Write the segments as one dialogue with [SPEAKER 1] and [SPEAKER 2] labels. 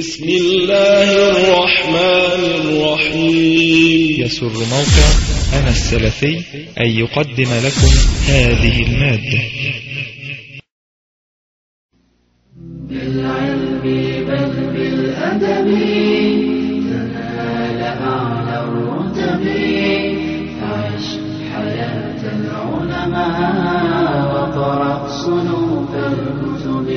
[SPEAKER 1] بسم الله الرحمن الرحيم
[SPEAKER 2] يسر موقع أنا السلفي أن يقدم لكم هذه المادة
[SPEAKER 3] بالعلم بل بالأدب تنال أعلى الرتب فعش حياة العلماء وقرأ صنوف الكتب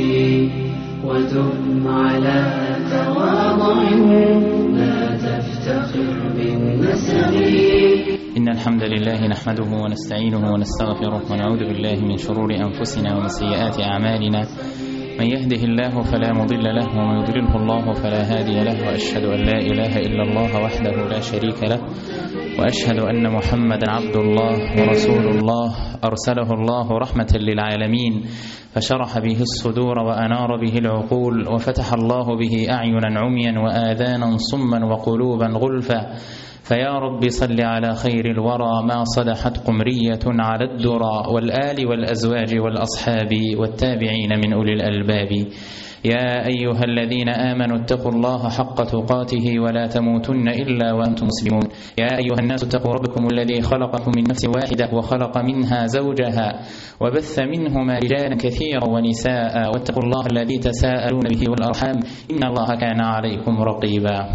[SPEAKER 3] ودم على تواضع لا تفتخر بالنسب
[SPEAKER 4] إن الحمد لله نحمده ونستعينه ونستغفره ونعوذ بالله من شرور أنفسنا ومن سيئات أعمالنا من يهده الله فلا مضل له ومن يضلله الله فلا هادي له وأشهد أن لا إله إلا الله وحده لا شريك له وأشهد أن محمدا عبد الله ورسول الله أرسله الله رحمة للعالمين فشرح به الصدور وأنار به العقول وفتح الله به أعينا عميا وآذانا صما وقلوبا غلفا فيا رب صل على خير الورى ما صدحت قمرية على الدرى والآل والأزواج والأصحاب والتابعين من أولي الألباب يا أيها الذين آمنوا اتقوا الله حق تقاته ولا تموتن إلا وأنتم مسلمون يا أيها الناس اتقوا ربكم الذي خلقكم من نفس واحدة وخلق منها زوجها وبث منهما رجالا كثيرا ونساء واتقوا الله الذي تساءلون به والأرحام إن الله كان عليكم رقيبا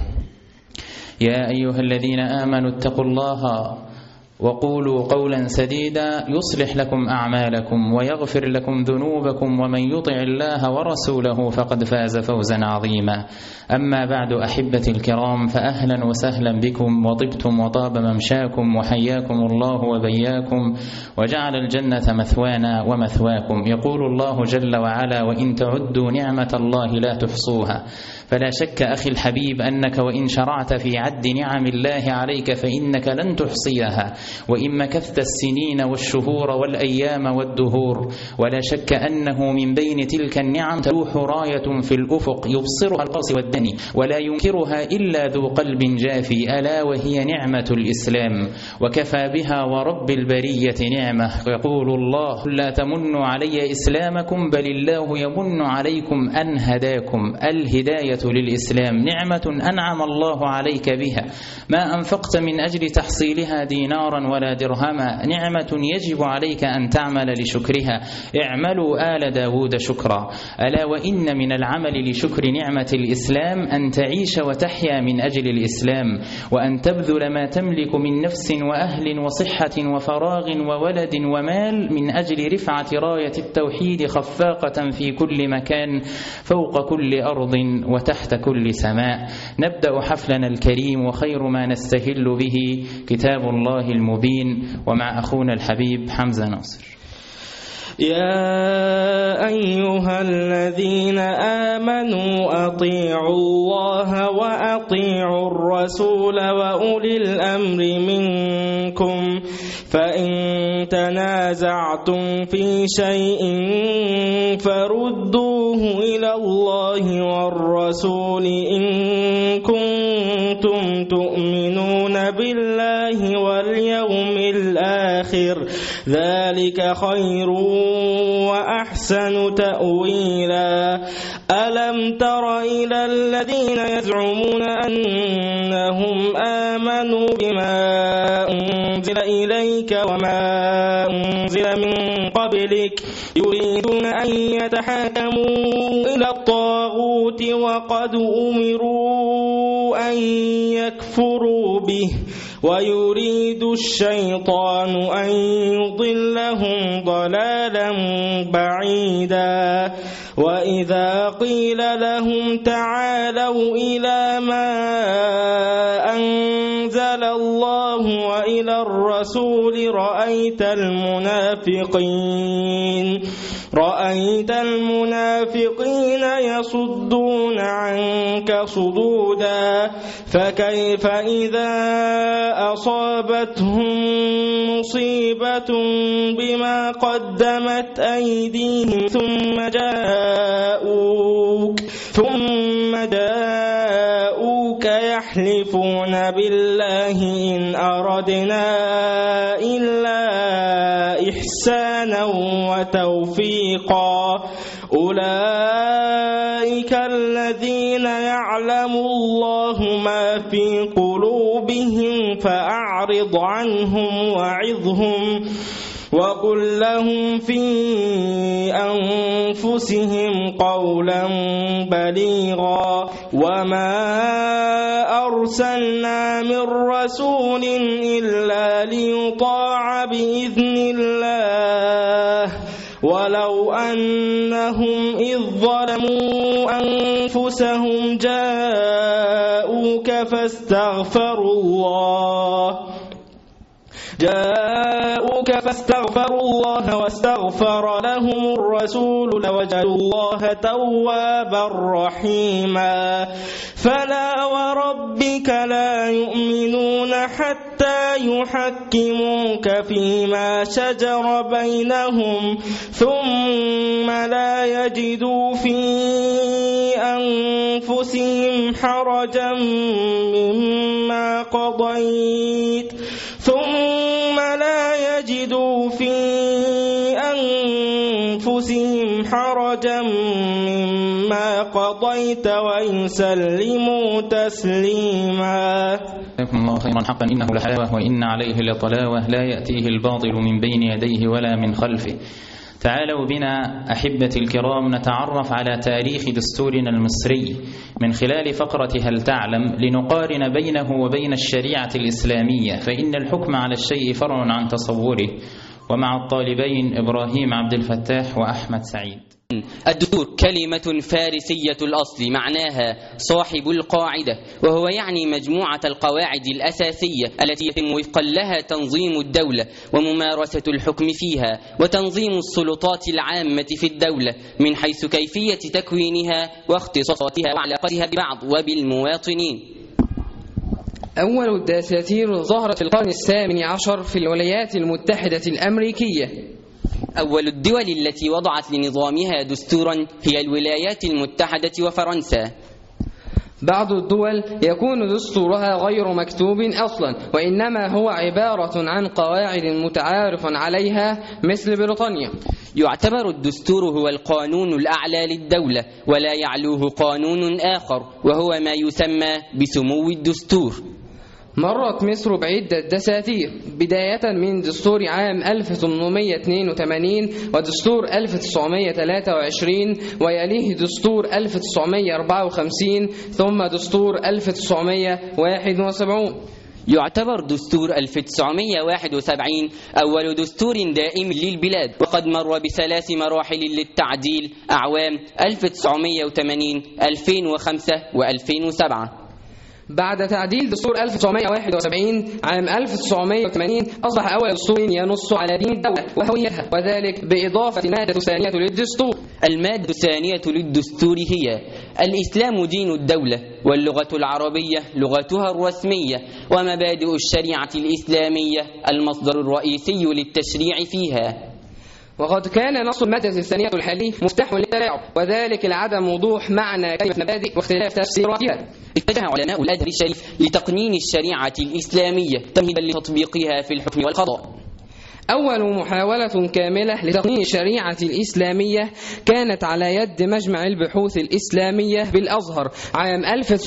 [SPEAKER 4] يا أيها الذين آمنوا اتقوا الله وقولوا قولا سديدا يصلح لكم أعمالكم ويغفر لكم ذنوبكم ومن يطع الله ورسوله فقد فاز فوزا عظيما أما بعد أحبتي الكرام فأهلا وسهلا بكم وطبتم وطاب ممشاكم وحياكم الله وبياكم وجعل الجنة مثوانا ومثواكم يقول الله جل وعلا وإن تعدوا نعمة الله لا تحصوها فلا شك أخي الحبيب أنك وإن شرعت في عد نعم الله عليك فإنك لن تحصيها وإن مكثت السنين والشهور والأيام والدهور ولا شك أنه من بين تلك النعم تلوح راية في الأفق يبصرها القاص والدني ولا ينكرها إلا ذو قلب جافي ألا وهي نعمة الإسلام وكفى بها ورب البرية نعمة يقول الله لا تمنوا علي إسلامكم بل الله يمن عليكم أن هداكم الهداية للإسلام نعمة أنعم الله عليك بها ما أنفقت من أجل تحصيلها دينارا ولا درهما نعمة يجب عليك أن تعمل لشكرها اعملوا آل داود شكرا ألا وإن من العمل لشكر نعمة الإسلام أن تعيش وتحيا من أجل الإسلام وأن تبذل ما تملك من نفس وأهل وصحة وفراغ وولد ومال من أجل رفعة راية التوحيد خفاقة في كل مكان فوق كل أرض وتحت كل سماء نبدأ حفلنا الكريم وخير ما نستهل به كتاب الله المبين ومع أخونا الحبيب حمزة ناصر
[SPEAKER 5] يا أيها الذين آمنوا أطيعوا الله وأطيعوا الرسول وأولي الأمر منكم فإن تنازعتم في شيء فردوه إلى الله والرسول إن كنتم تؤمنون بالله واليوم الآخر ذلك خير وأحسن تأويلا ألم تر إلى الذين يزعمون أنهم آمنوا بما أنزل إليك وما أنزل من قبلك يريدون أن يتحاكموا إلى الطاغوت وقد أمروا أن يكفروا به ويريد الشيطان أن يضلهم ضلالا بعيدا وإذا قيل لهم تعالوا إلى ما أنزل الله وإلى الرسول رأيت المنافقين رأيت المنافقين يصدون عنك صدودا فكيف إذا أصابتهم مصيبة بما قدمت أيديهم ثم جاءوك ثم جاءوك يحلفون بالله إن أردنا إلا إحسانا وتوفيقا أولئك الذين الذين يعلم الله ما في قلوبهم فأعرض عنهم وعظهم وقل لهم في أنفسهم قولا بليغا وما أرسلنا من رسول إلا ليطاع بإذن الله ولو أنهم إذ ظلموا أنفسهم جاءوك فاستغفروا الله جاءوك فاستغفروا الله واستغفر لهم الرسول لوجدوا الله توابا رحيما فلا وربك لا يؤمنون حتى يحكموك فيما شجر بينهم ثم لا يجدوا في أنفسهم حرجا مما قضيت ثم لا يجدوا في أنفسهم حرجا مما قضيت ويسلموا تسليما
[SPEAKER 4] جزاكم الله خيرا حقا إنه لحلاوة وإن عليه لطلاوة لا يأتيه الباطل من بين يديه ولا من خلفه تعالوا بنا أحبتي الكرام نتعرف على تاريخ دستورنا المصري من خلال فقرة هل تعلم لنقارن بينه وبين الشريعة الإسلامية فإن الحكم على الشيء فرع عن تصوره ومع الطالبين إبراهيم عبد الفتاح وأحمد سعيد
[SPEAKER 6] الدستور كلمة فارسية الأصل معناها صاحب القاعدة وهو يعني مجموعة القواعد الأساسية التي يتم وفقا لها تنظيم الدولة وممارسة الحكم فيها وتنظيم السلطات العامة في الدولة من حيث كيفية تكوينها واختصاصاتها وعلاقتها ببعض وبالمواطنين
[SPEAKER 7] أول الدساتير ظهرت في القرن الثامن عشر في الولايات المتحدة الأمريكية
[SPEAKER 6] أول الدول التي وضعت لنظامها دستورا هي الولايات المتحدة وفرنسا
[SPEAKER 7] بعض الدول يكون دستورها غير مكتوب أصلا وإنما هو عبارة عن قواعد متعارف عليها مثل بريطانيا
[SPEAKER 6] يعتبر الدستور هو القانون الأعلى للدولة ولا يعلوه قانون آخر وهو ما يسمى بسمو الدستور
[SPEAKER 7] مرت مصر بعدة دساتير بداية من دستور عام 1882 ودستور 1923 ويليه دستور 1954 ثم دستور 1971
[SPEAKER 6] يعتبر دستور 1971 أول دستور دائم للبلاد وقد مر بثلاث مراحل للتعديل أعوام 1980 2005 و2007
[SPEAKER 7] بعد تعديل دستور 1971 عام 1980 أصبح أول دستور ينص على دين الدولة وهويتها وذلك بإضافة مادة ثانية للدستور
[SPEAKER 6] المادة الثانية للدستور هي الإسلام دين الدولة واللغة العربية لغتها الرسمية ومبادئ الشريعة الإسلامية المصدر الرئيسي للتشريع فيها
[SPEAKER 7] وقد كان نص المادة الثانية الحالي مفتاح للتلاعب وذلك لعدم وضوح معنى كلمة مبادئ واختلاف تفسيراتها
[SPEAKER 6] اتجه علماء الأزهر الشريف لتقنين الشريعة الإسلامية تمهيدا لتطبيقها في الحكم والقضاء
[SPEAKER 7] أول محاولة كاملة لتقنين الشريعة الإسلامية كانت على يد مجمع البحوث الإسلامية بالأزهر عام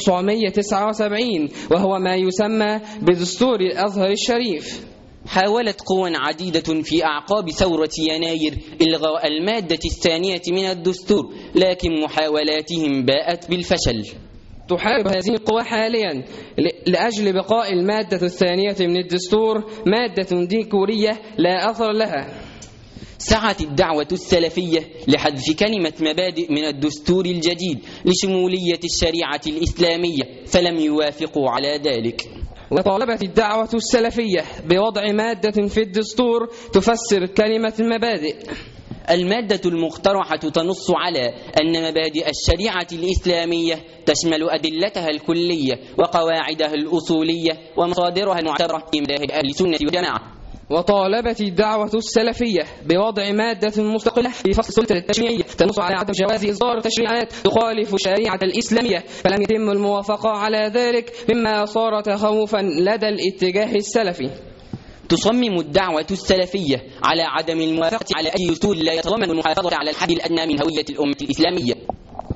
[SPEAKER 7] 1979 وهو ما يسمى بدستور الأزهر الشريف
[SPEAKER 6] حاولت قوى عديدة في أعقاب ثورة يناير إلغاء المادة الثانية من الدستور لكن محاولاتهم باءت بالفشل
[SPEAKER 7] تحارب هذه القوى حاليا لأجل بقاء المادة الثانية من الدستور مادة ديكورية لا أثر لها
[SPEAKER 6] سعت الدعوة السلفية لحذف كلمة مبادئ من الدستور الجديد لشمولية الشريعة الإسلامية فلم يوافقوا على ذلك
[SPEAKER 7] وطالبت الدعوة السلفية بوضع مادة في الدستور تفسر كلمة المبادئ
[SPEAKER 6] المادة المقترحة تنص على أن مبادئ الشريعة الإسلامية تشمل أدلتها الكلية وقواعدها الأصولية ومصادرها المعتبرة في مذاهب أهل السنة والجماعة
[SPEAKER 7] وطالبت الدعوة السلفية بوضع مادة مستقلة في فصل السلطة التشريعية تنص على عدم جواز إصدار تشريعات تخالف الشريعة الإسلامية فلم يتم الموافقة على ذلك مما صار تخوفا لدى الاتجاه السلفي
[SPEAKER 6] تصمم الدعوة السلفية على عدم الموافقة على أي دستور لا يتضمن المحافظة على الحد الأدنى من هوية الأمة الإسلامية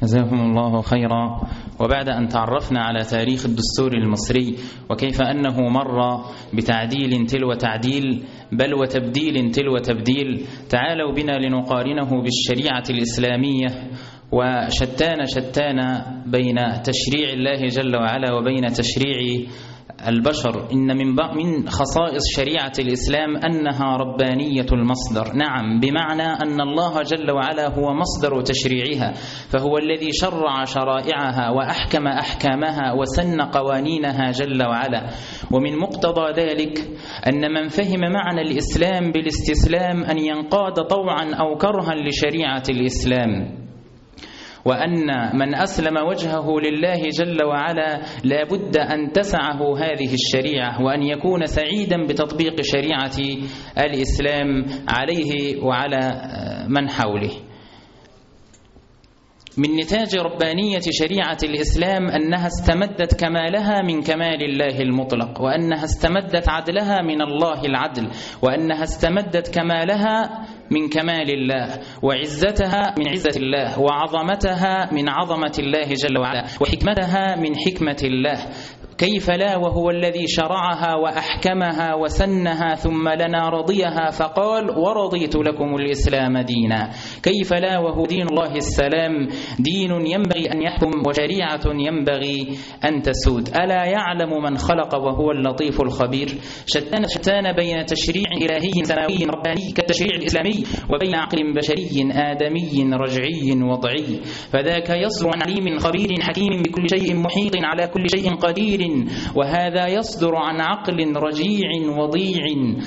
[SPEAKER 4] جزاكم الله خيرا وبعد أن تعرفنا على تاريخ الدستور المصري وكيف أنه مر بتعديل تلو تعديل بل وتبديل تلو تبديل تعالوا بنا لنقارنه بالشريعة الإسلامية وشتان شتان بين تشريع الله جل وعلا وبين تشريع البشر إن من من خصائص شريعة الإسلام أنها ربانية المصدر نعم بمعنى أن الله جل وعلا هو مصدر تشريعها فهو الذي شرع شرائعها وأحكم أحكامها وسن قوانينها جل وعلا ومن مقتضى ذلك أن من فهم معنى الإسلام بالاستسلام أن ينقاد طوعا أو كرها لشريعة الإسلام وأن من أسلم وجهه لله جل وعلا لا بد أن تسعه هذه الشريعة وأن يكون سعيدا بتطبيق شريعة الإسلام عليه وعلى من حوله من نتاج ربانية شريعة الإسلام أنها استمدت كمالها من كمال الله المطلق وأنها استمدت عدلها من الله العدل وأنها استمدت كمالها من كمال الله وعزتها من عزة الله وعظمتها من عظمة الله جل وعلا وحكمتها من حكمة الله كيف لا وهو الذي شرعها وأحكمها وسنها ثم لنا رضيها فقال ورضيت لكم الإسلام دينا كيف لا وهو دين الله السلام دين ينبغي أن يحكم وشريعة ينبغي أن تسود ألا يعلم من خلق وهو اللطيف الخبير شتان شتان بين تشريع إلهي سماوي رباني كالتشريع الإسلامي وبين عقل بشري آدمي رجعي وضعي فذاك يصدر عن عليم خبير حكيم بكل شيء محيط على كل شيء قدير وهذا يصدر عن عقل رجيع وضيع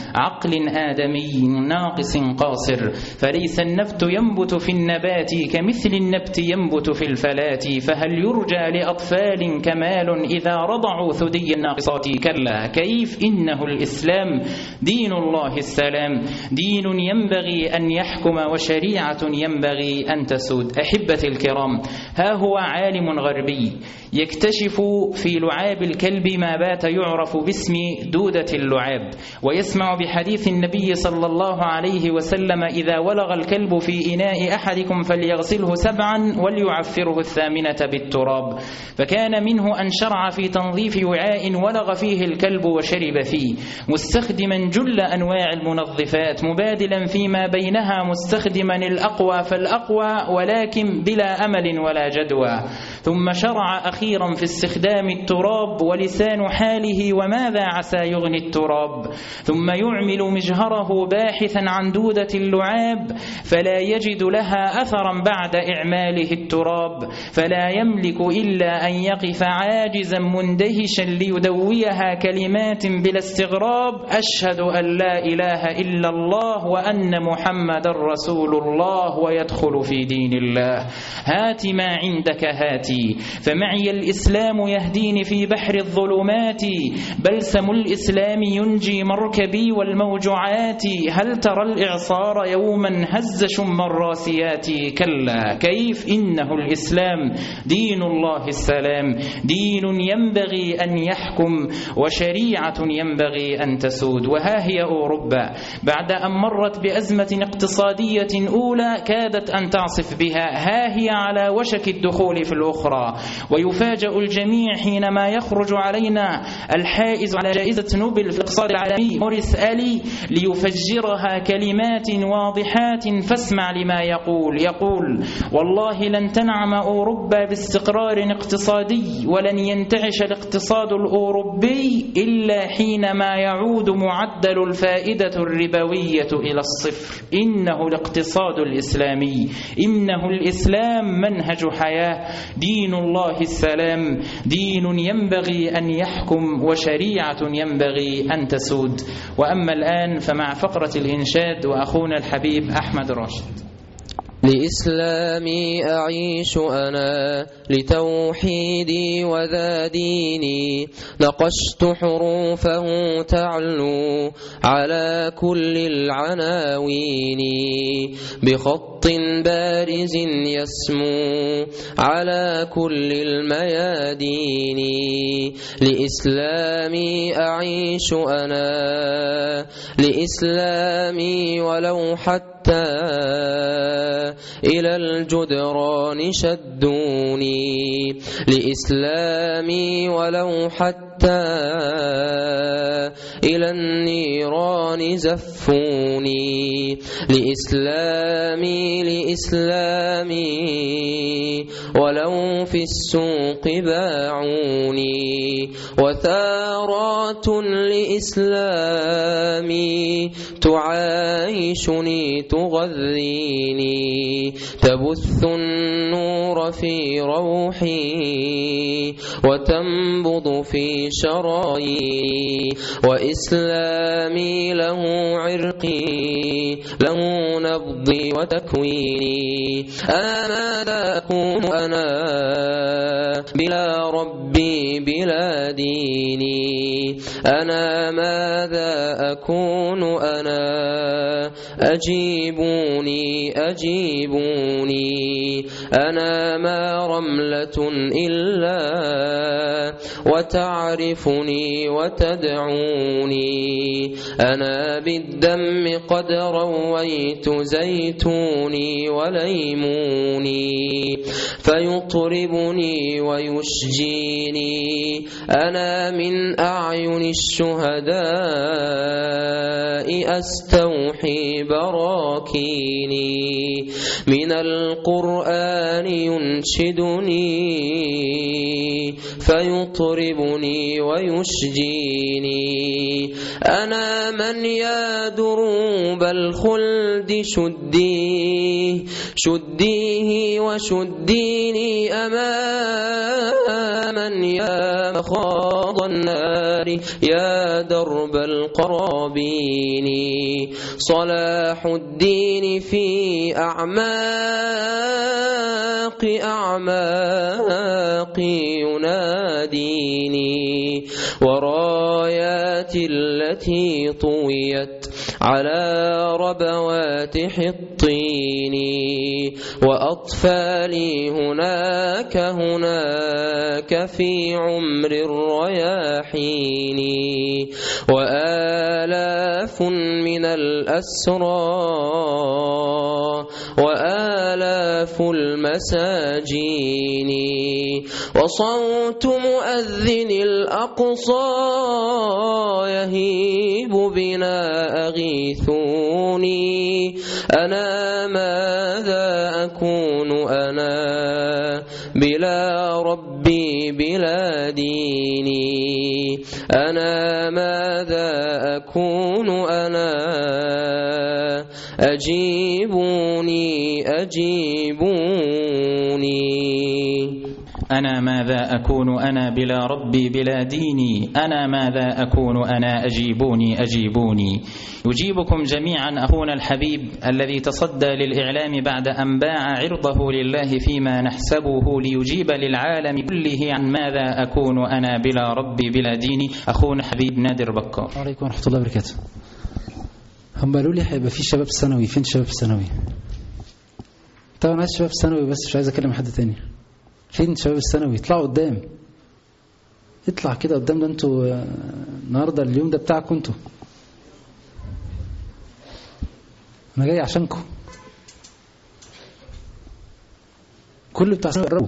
[SPEAKER 4] عقل آدمي ناقص قاصر فليس النبت ينبت في النبات كمثل النبت ينبت في الفلات فهل يرجى لأطفال كمال إذا رضعوا ثدي الناقصات كلا كيف إنه الإسلام دين الله السلام دين ينبغي أن يحكم وشريعة ينبغي أن تسود أحبة الكرام ها هو عالم غربي يكتشف في لعاب الكلب ما بات يعرف باسم دودة اللعاب ويسمع بحديث النبي صلى الله عليه وسلم إذا ولغ الكلب في إناء أحدكم فليغسله سبعا وليعفره الثامنة بالتراب فكان منه أن شرع في تنظيف وعاء ولغ فيه الكلب وشرب فيه مستخدما جل أنواع المنظفات مبادلا فيما بينها مستخدما الأقوى فالأقوى ولكن بلا أمل ولا جدوى ثم شرع أخيرا في استخدام التراب ولسان حاله وماذا عسى يغني التراب ثم يعمل مجهره باحثا عن دودة اللعاب فلا يجد لها أثرا بعد إعماله التراب فلا يملك إلا أن يقف عاجزا مندهشا ليدويها كلمات بلا استغراب أشهد أن لا إله إلا الله وأن محمد رسول الله ويدخل في دين الله هات ما عندك هاتي فمعي الإسلام يهديني في بحر الظلمات بلسم الإسلام ينجي مركبي والموجعات هل ترى الإعصار يوما هز شم الراسيات كلا كيف إنه الإسلام دين الله السلام دين ينبغي أن يحكم وشريعة ينبغي أن تسود وها هي أوروبا بعد أن مرت بأزمة اقتصادية أولى كادت أن تعصف بها ها هي على وشك الدخول في الأخرى ويفاجأ الجميع حينما يخرج علينا الحائز على جائزة نوبل في الاقتصاد العالمي موريس آلي ليفجرها كلمات واضحات فاسمع لما يقول يقول والله لن تنعم أوروبا باستقرار اقتصادي ولن ينتعش الاقتصاد الأوروبي إلا حينما يعود معدل الفائدة الربوية إلى الصفر إنه الاقتصاد الإسلامي إنه الإسلام منهج حياة دين الله السلام دين ينبغي أن يحكم وشريعة ينبغي أن تسود وأما الآن فمع فقرة الإنشاد وأخونا الحبيب أحمد راشد
[SPEAKER 7] لإسلامي أعيش أنا لتوحيدي وذا ديني نقشت حروفه تعلو على كل العناوين بخط بارز يسمو على كل الميادين لإسلامي أعيش أنا لإسلامي ولو حتى
[SPEAKER 8] حتى إلى الجدران شدوني لإسلامي ولو حتى إلى النيران زفوني لإسلامي لإسلامي ولو في السوق باعوني وثارات لإسلامي تعايشني تغذيني تبث النور في روحي وتنبض في شرايي وإسلامي له عرقي له نبضي وتكويني أنا ماذا أكون أنا بلا ربي بلا ديني أنا ماذا أكون أنا أجيبوني أجيبوني أنا ما رملة إلا وتعرفني وتدعوني أنا بالدم قد رويت زيتوني وليموني فيطربني ويشجيني أنا من أعين الشهداء أستوحي براكيني من القرآن ينشدني فيطربني ويشجيني أنا من يا دروب الخلد شديه شديه وشديني أماما يا مخاض النار يا درب القرابين صلاح الدين في أعماق أعماق يناديني ورايات التي طويت على ربوات حطين وأطفالي هناك هناك في عمر الرياحين وآلاف من الأسرى وآلاف المساجين وصوت مؤذن الأقصى يهيب بنا أغيثوني أنا ماذا أكون أنا بلا ربي بلا ديني أنا ماذا أكون أنا أجيبوني أجيبوني
[SPEAKER 4] أنا ماذا أكون أنا بلا ربي بلا ديني أنا ماذا أكون أنا أجيبوني أجيبوني يجيبكم جميعا أخونا الحبيب الذي تصدى للإعلام بعد أن باع عرضه لله فيما نحسبه ليجيب للعالم كله عن ماذا أكون أنا بلا ربي بلا ديني أخونا حبيب نادر بكار
[SPEAKER 9] عليكم ورحمة الله وبركاته هم قالوا لي هيبقى في شباب ثانوي فين شباب ثانوي طبعا عايز شباب ثانوي بس مش عايز اكلم حد تاني فين شباب الثانوي اطلعوا قدام اطلع كده قدام ده انتوا آه، النهارده اليوم ده بتاعكم انتوا انا جاي عشانكم كل بتاع ثانوي قربوا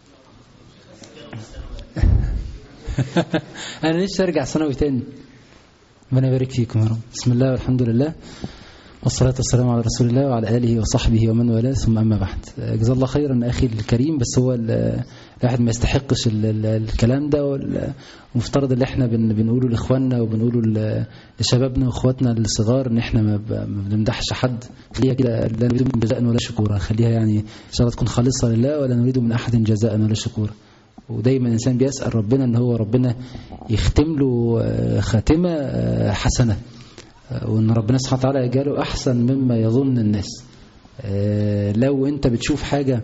[SPEAKER 9] انا نفسي ارجع ثانوي تاني ربنا يبارك فيكم يا رب بسم الله والحمد لله والصلاة والسلام على رسول الله وعلى آله وصحبه ومن والاه ثم أما بعد جزا الله خيرا أخي الكريم بس هو ال- الواحد ما يستحقش ال- ال- الكلام ده وال- ومفترض اللي احنا بن- بنقوله لإخواننا وبنقوله ل- لشبابنا وإخواتنا الصغار إن احنا ما ب- ما بنمدحش حد خليها كده لا نريد من جزاء ولا شكورا خليها يعني إن شاء الله تكون خالصة لله ولا نريد من أحد جزاء ولا شكورا ودايما الإنسان بيسأل ربنا إن هو ربنا يختم له آه، خاتمة آه، حسنة آه، وإن ربنا سبحانه وتعالى يجعله أحسن مما يظن الناس آه، لو أنت بتشوف حاجة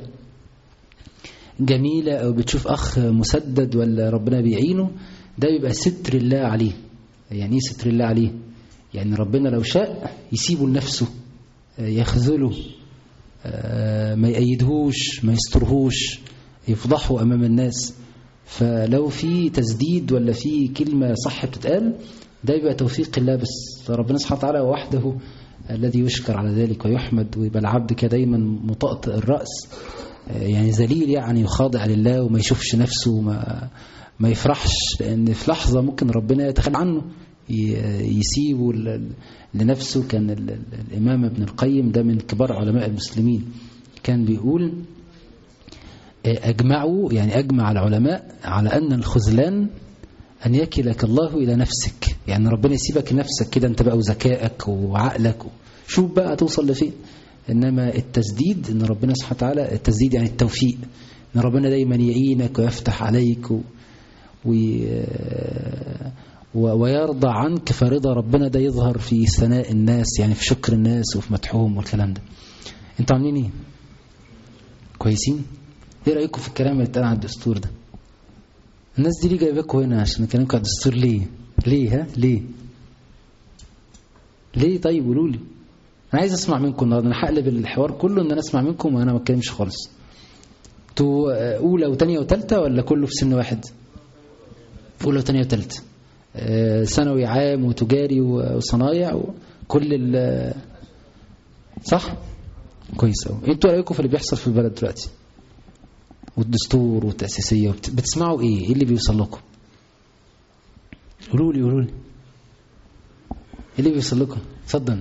[SPEAKER 9] جميلة أو بتشوف أخ مسدد ولا ربنا بيعينه ده يبقى ستر الله عليه يعني إيه ستر الله عليه يعني ربنا لو شاء يسيبه لنفسه آه، يخذله آه، ما يأيدهوش ما يسترهوش يفضحه أمام الناس فلو في تسديد ولا في كلمة صح بتتقال ده يبقى توفيق الله بس ربنا سبحانه وتعالى وحده الذي يشكر على ذلك ويحمد ويبقى العبد كده دايما مطأطئ الرأس آه، يعني ذليل يعني يخاضع لله وما يشوفش نفسه وما ما يفرحش لأن في لحظة ممكن ربنا يتخلى عنه ي- يسيبه ل- لنفسه كان ال- ال- الإمام ابن القيم ده من كبار علماء المسلمين كان بيقول أجمعوا يعني أجمع العلماء على أن الخذلان أن يكلك الله إلى نفسك يعني ربنا يسيبك لنفسك كده أنت بقى وذكائك وعقلك شوف بقى توصل لفين إنما التسديد إن ربنا سبحانه وتعالى التسديد يعني التوفيق إن ربنا دايما يعينك ويفتح عليك و وي- و- ويرضى عنك فرضا ربنا ده يظهر في ثناء الناس يعني في شكر الناس وفي مدحهم والكلام ده انتوا عاملين ايه كويسين ايه رايكم في الكلام اللي اتقال عن الدستور ده الناس دي ليه جايباكم هنا عشان نكلمكم عن الدستور ليه ليه ها ليه ليه طيب قولوا لي انا عايز اسمع منكم النهارده انا هقلب الحوار كله ان انا اسمع منكم وانا ما اتكلمش خالص انتوا آه، اولى وثانيه وثالثه ولا كله في سن واحد اولى وثانيه وثالثه آه، ثانوي عام وتجاري وصنايع وكل ال صح كويس قوي انتوا رايكم في اللي بيحصل في البلد دلوقتي والدستور والتاسيسيه وبت- بتسمعوا ايه ايه اللي بيوصل لكم قولوا لي قولوا لي ايه اللي بيوصل لكم اتفضل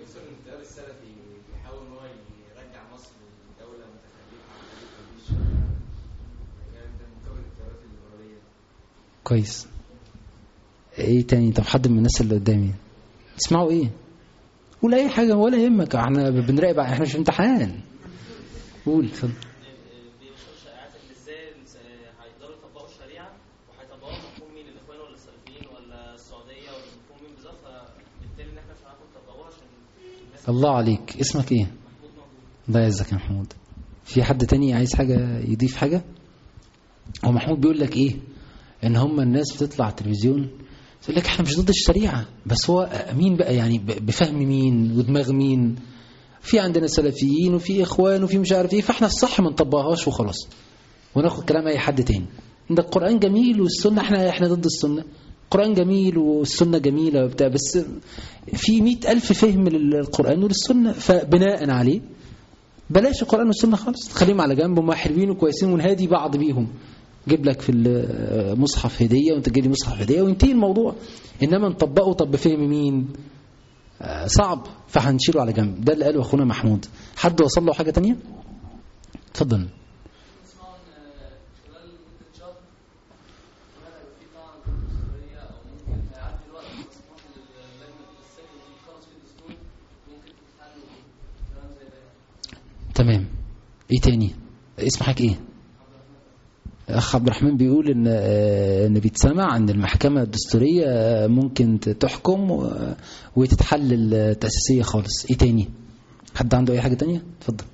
[SPEAKER 9] كويس ايه تاني طب حد من الناس اللي قدامي تسمعوا ايه قول اي حاجه ولا يهمك احنا بنراقب احنا مش في امتحان قول اتفضل
[SPEAKER 10] بينشروا شائعات ان ازاي هيقدروا يطبقوا الشريعه وهيطبقوها مفهوم مين الاخوان ولا السلفيين ولا السعوديه ولا مفهوم مين بالظبط فبالتالي ان احنا مش هنعرف نطبقوها عشان الناس
[SPEAKER 9] الله عليك اسمك ايه الله يعزك يا محمود في حد تاني عايز حاجه يضيف حاجه هو محمود بيقول لك ايه ان هم الناس بتطلع على التلفزيون تقول لك احنا مش ضد الشريعه بس هو مين بقى يعني ب- بفهم مين ودماغ مين في عندنا سلفيين وفي اخوان وفي مش عارف ايه فاحنا الصح ما نطبقهاش وخلاص وناخد كلام اي حد تاني ده القران جميل والسنه احنا احنا ضد السنه القران جميل والسنه جميله وبتاع بس في مئة ألف فهم للقرآن وللسنة فبناء عليه بلاش القرآن والسنة خالص خليهم على جنب هم حلوين وكويسين ونهادي بعض بيهم جيب لك في المصحف هدية وانت تجيب لي مصحف هدية وينتهي الموضوع انما نطبقه طب بفهم مين آه، صعب فهنشيله على جنب ده اللي قاله اخونا محمود حد وصل له حاجة تانية اتفضل تمام ايه تاني اسم حضرتك ايه اخ عبد الرحمن بيقول ان آه، ان بيتسمع ان المحكمه الدستوريه آه، ممكن ت- تحكم و- وتتحلل التاسيسيه خالص ايه تاني حد عنده اي حاجه تانية اتفضل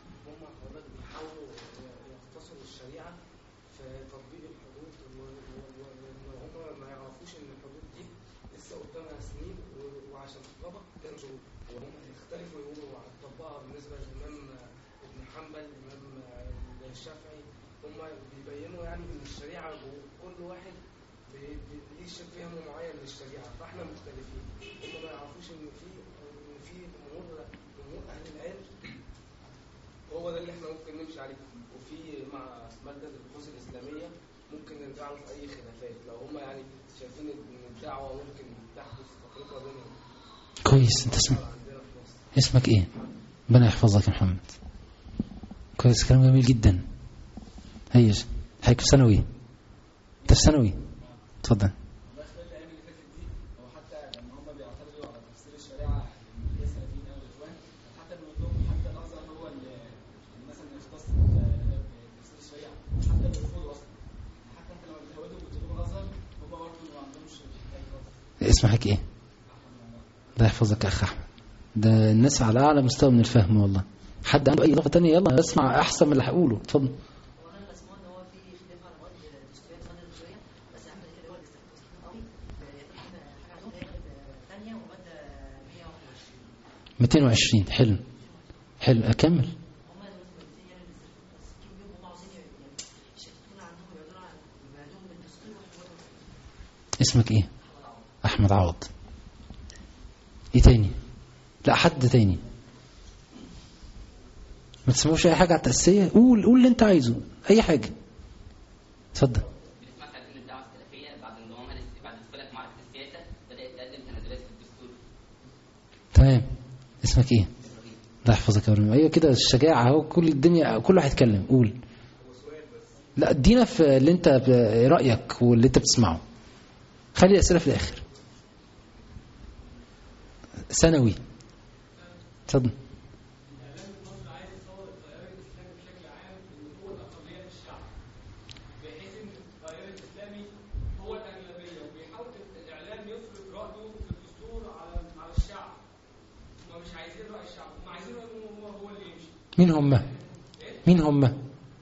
[SPEAKER 11] يختصروا الشريعة في تطبيق الحدود وان هم ما يعرفوش ان الحدود دي لسه قدامها سنين و- وعشان تطبق كان شروط وهم يختلفوا يقولوا هتطبقها بالنسبة للإمام ابن حنبل الإمام الشافعي هم بيبينوا يعني ان الشريعة وكل واحد بي- بي- ليه ش- فهم معين للشريعة فاحنا مختلفين هم ما يعرفوش ان في ان في امور امور اهل العلم هو ده اللي احنا ممكن نمشي عليه وفي مع مادة البحوث الإسلامية ممكن نرجعوا في أي خلافات لو هم يعني شايفين إن الدعوة ممكن تحدث تفرقة بينهم
[SPEAKER 9] كويس انت اسم...
[SPEAKER 11] عندنا في مصر
[SPEAKER 9] اسمك ايه ربنا يحفظك يا محمد كويس كلام جميل جدا هيش حضرتك في ثانوي انت في ثانوي اتفضل اسم حضرتك ايه الله يحفظك يا اخ احمد ده الناس على اعلى مستوى من الفهم والله حد عنده اي اضافه تانية يلا اسمع احسن من اللي هقوله اتفضل ميتين وعشرين حلو حلو اكمل اسمك ايه احمد عوض ايه تاني لا حد تاني ما تسمعوش اي حاجه على التاسيسيه قول قول اللي انت عايزه اي حاجه اتفضل
[SPEAKER 6] بنسمع تعليم الدعوه السلفيه بعد انضمامها للس- بعد دخولها في معركه السياسه بدات تقدم تنازلات في الدستور
[SPEAKER 9] تمام اسمك ايه الله يحفظك يا ابراهيم ايوه كده الشجاعه اهو كل الدنيا كله هيتكلم قول لا ادينا في اللي انت ب- رايك واللي انت بتسمعه خلي الاسئله في الاخر ثانوي اتفضل مين هم مين هم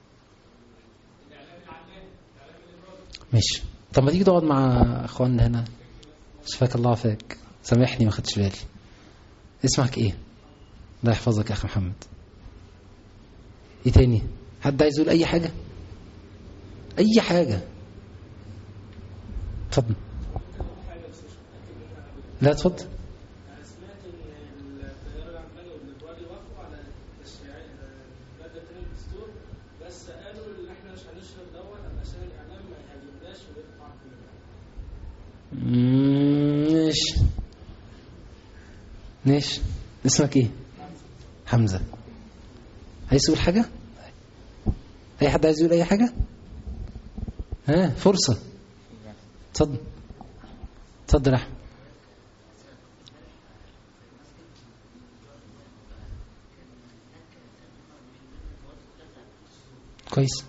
[SPEAKER 9] ماشي طب ما تيجي تقعد مع اخواننا هنا شفاك الله عافاك سامحني ما خدتش بالي اسمك ايه الله يحفظك يا اخي محمد ايه تاني حد عايز يقول اي حاجه اي حاجه اتفضل لا اتفضل
[SPEAKER 10] بس قالوا ان احنا مش هنشرب دوت علشان الاعلام ما يهاجمناش ويقطع كلنا
[SPEAKER 9] مم، ماشي ماشي اسمك ايه حمزة عايز تقول حاجة اي حد عايز يقول اي حاجة ها فرصة اتفضل اتفضل يا احمد كويس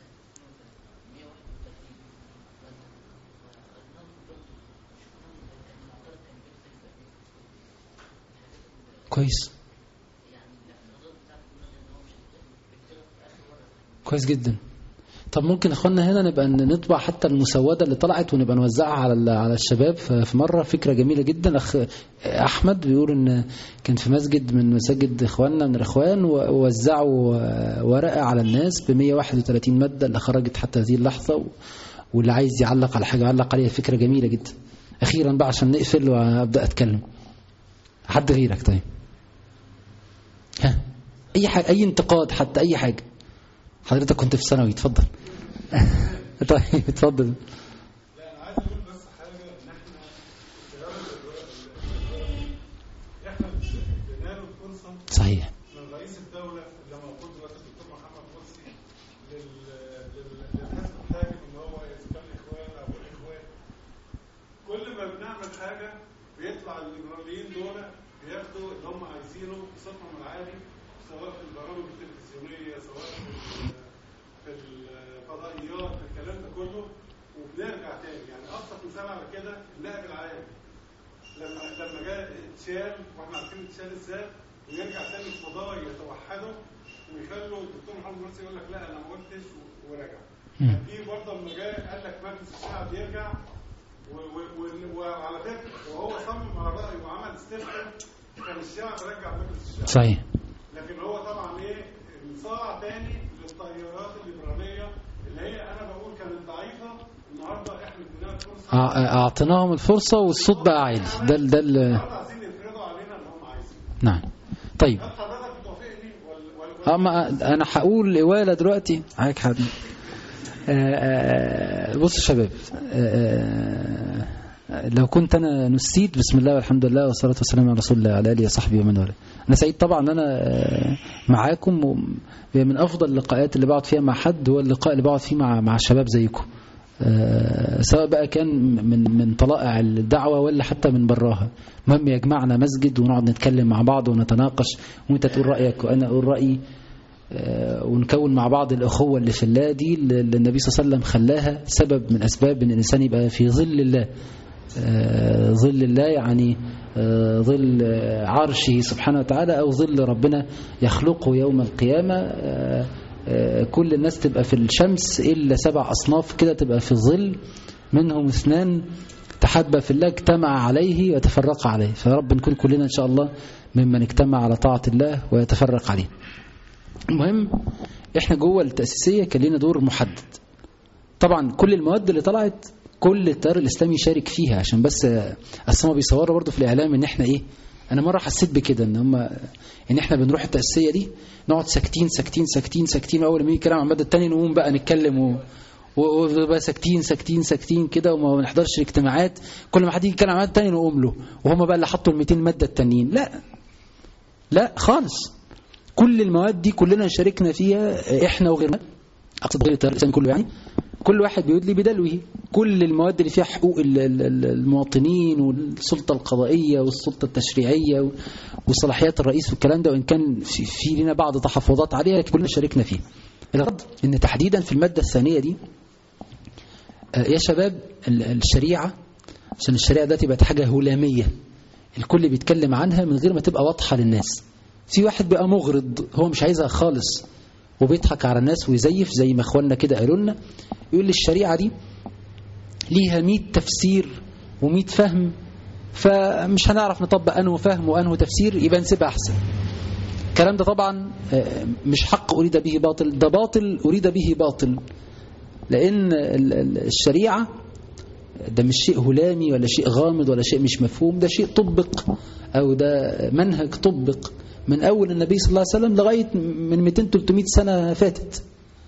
[SPEAKER 9] كويس كويس جدا طب ممكن اخوانا هنا نبقى نطبع حتى المسودة اللي طلعت ونبقى نوزعها على ال- على الشباب ف- في مرة فكرة جميلة جدا اخ احمد بيقول ان كان في مسجد من مساجد اخواننا من الاخوان و- ووزعوا آه، ورقة على الناس ب 131 مادة اللي خرجت حتى هذه اللحظة و- واللي عايز يعلق على حاجة يعلق عليها فكرة جميلة جدا اخيرا بقى عشان نقفل وابدا اتكلم حد غيرك طيب ها اي حاجة اي انتقاد حتى اي حاجة حضرتك كنت في ثانوي اتفضل طيب اتفضل
[SPEAKER 12] احنا بناله الفرصه
[SPEAKER 9] صحيح
[SPEAKER 12] من رئيس الدوله اللي موجود دلوقتي الدكتور محمد مرسي لل- لل- للحزب الحاكم ان هو اذا كان اخوان او الاخوان كل ما بنعمل حاجه بيطلع الليبراليين دول بياخدوا اللي هم عايزينه بصوتهم العالي سواء في البرامج التلفزيونيه سواء في ال- في الفضائيات في الكلام ده كله وبنرجع تاني يعني ابسط مثال على كده النائب العام لما لما جاء اتشال واحنا عارفين اتشال ازاي ويرجع تاني القضاء يتوحدوا ويخلوا الدكتور محمد مرسي يقول لك لا انا ما قلتش و- ورجع.
[SPEAKER 9] مم.
[SPEAKER 12] في برضه لما جاء قال لك مجلس الشعب يرجع و- و- و- وعلى فكره وهو صمم على رايه وعمل استفتاء كان الشعب رجع مجلس الشعب.
[SPEAKER 9] صحيح
[SPEAKER 12] لكن هو طبعا ايه انصاع تاني للتيارات الليبراليه اللي هي انا بقول كانت ضعيفه النهارده احنا اديناها فرصه
[SPEAKER 9] أع- اعطيناهم الفرصة والصوت بقى عالي ده ال- ده ال-
[SPEAKER 12] النهارده عايزين يفرضوا علينا اللي هم عايزينه
[SPEAKER 9] نعم طيب
[SPEAKER 12] هل حضرتك بتوافقني ولا ولا
[SPEAKER 9] اما انا هقول إوالة دلوقتي معاك حبيبي آه، آه، بصوا يا شباب آه، آه، لو كنت انا نسيت بسم الله والحمد لله والصلاه والسلام على رسول الله وعلى اله وصحبه ومن والاه انا سعيد طبعا ان انا آه، معاكم و- من افضل اللقاءات اللي بقعد فيها مع حد هو اللقاء اللي بقعد فيه مع مع الشباب زيكم آه، سواء بقى كان من من طلائع الدعوه ولا حتى من براها المهم يجمعنا مسجد ونقعد نتكلم مع بعض ونتناقش وانت تقول رايك وانا اقول رايي آه، ونكون مع بعض الأخوة اللي في الله دي اللي النبي صلى الله عليه وسلم خلاها سبب من أسباب أن الإنسان يبقى في ظل الله آه، ظل الله يعني آه، ظل آه، عرشه سبحانه وتعالى أو ظل ربنا يخلقه يوم القيامة آه، آه، كل الناس تبقى في الشمس إلا سبع أصناف كده تبقى في الظل منهم اثنان تحبى في الله اجتمع عليه وتفرق عليه فرب نكون كلنا إن شاء الله ممن اجتمع على طاعة الله ويتفرق عليه المهم احنا جوه التأسيسية كان لنا دور محدد طبعا كل المواد اللي طلعت كل التيار الإسلامي شارك فيها عشان بس أصل هما بيصوروا برضه في الإعلام إن احنا إيه انا مره حسيت بكده ان هم ان احنا بنروح التاسيسيه دي نقعد ساكتين ساكتين ساكتين ساكتين اول ما يجي كلام عن الماده الثانيه نقوم بقى نتكلم و... و- وبقى ساكتين ساكتين ساكتين كده وما بنحضرش الاجتماعات كل ما حد يجي يتكلم عن الماده الثانيه نقوم له وهم بقى اللي حطوا ال 200 ماده التانيين لا لا خالص كل المواد دي كلنا شاركنا فيها احنا وغيرنا اقصد غير التيار الاسلامي كله يعني كل واحد بيدلي بدلوه كل المواد اللي فيها حقوق ال- ال- ال- المواطنين والسلطه القضائيه والسلطه التشريعيه و- وصلاحيات الرئيس والكلام ده وان كان في, في لنا بعض تحفظات عليها لكن كلنا شاركنا فيها الغرض ان تحديدا في الماده الثانيه دي آه، يا شباب ال- الشريعه عشان الشريعه دلوقتي بقت حاجه هلاميه الكل بيتكلم عنها من غير ما تبقى واضحه للناس في واحد بقى مغرض هو مش عايزها خالص وبيضحك على الناس ويزيف زي ما اخواننا كده قالوا لنا يقول لي الشريعه دي ليها 100 تفسير و100 فهم فمش هنعرف نطبق انه فهم وانه تفسير يبقى نسيبها احسن الكلام ده طبعا آه، مش حق اريد به باطل ده باطل اريد به باطل لان ال- ال- الشريعه ده مش شيء هلامي ولا شيء غامض ولا شيء مش مفهوم ده شيء طبق او ده منهج طبق من اول النبي صلى الله عليه وسلم لغايه من 200 300 سنه فاتت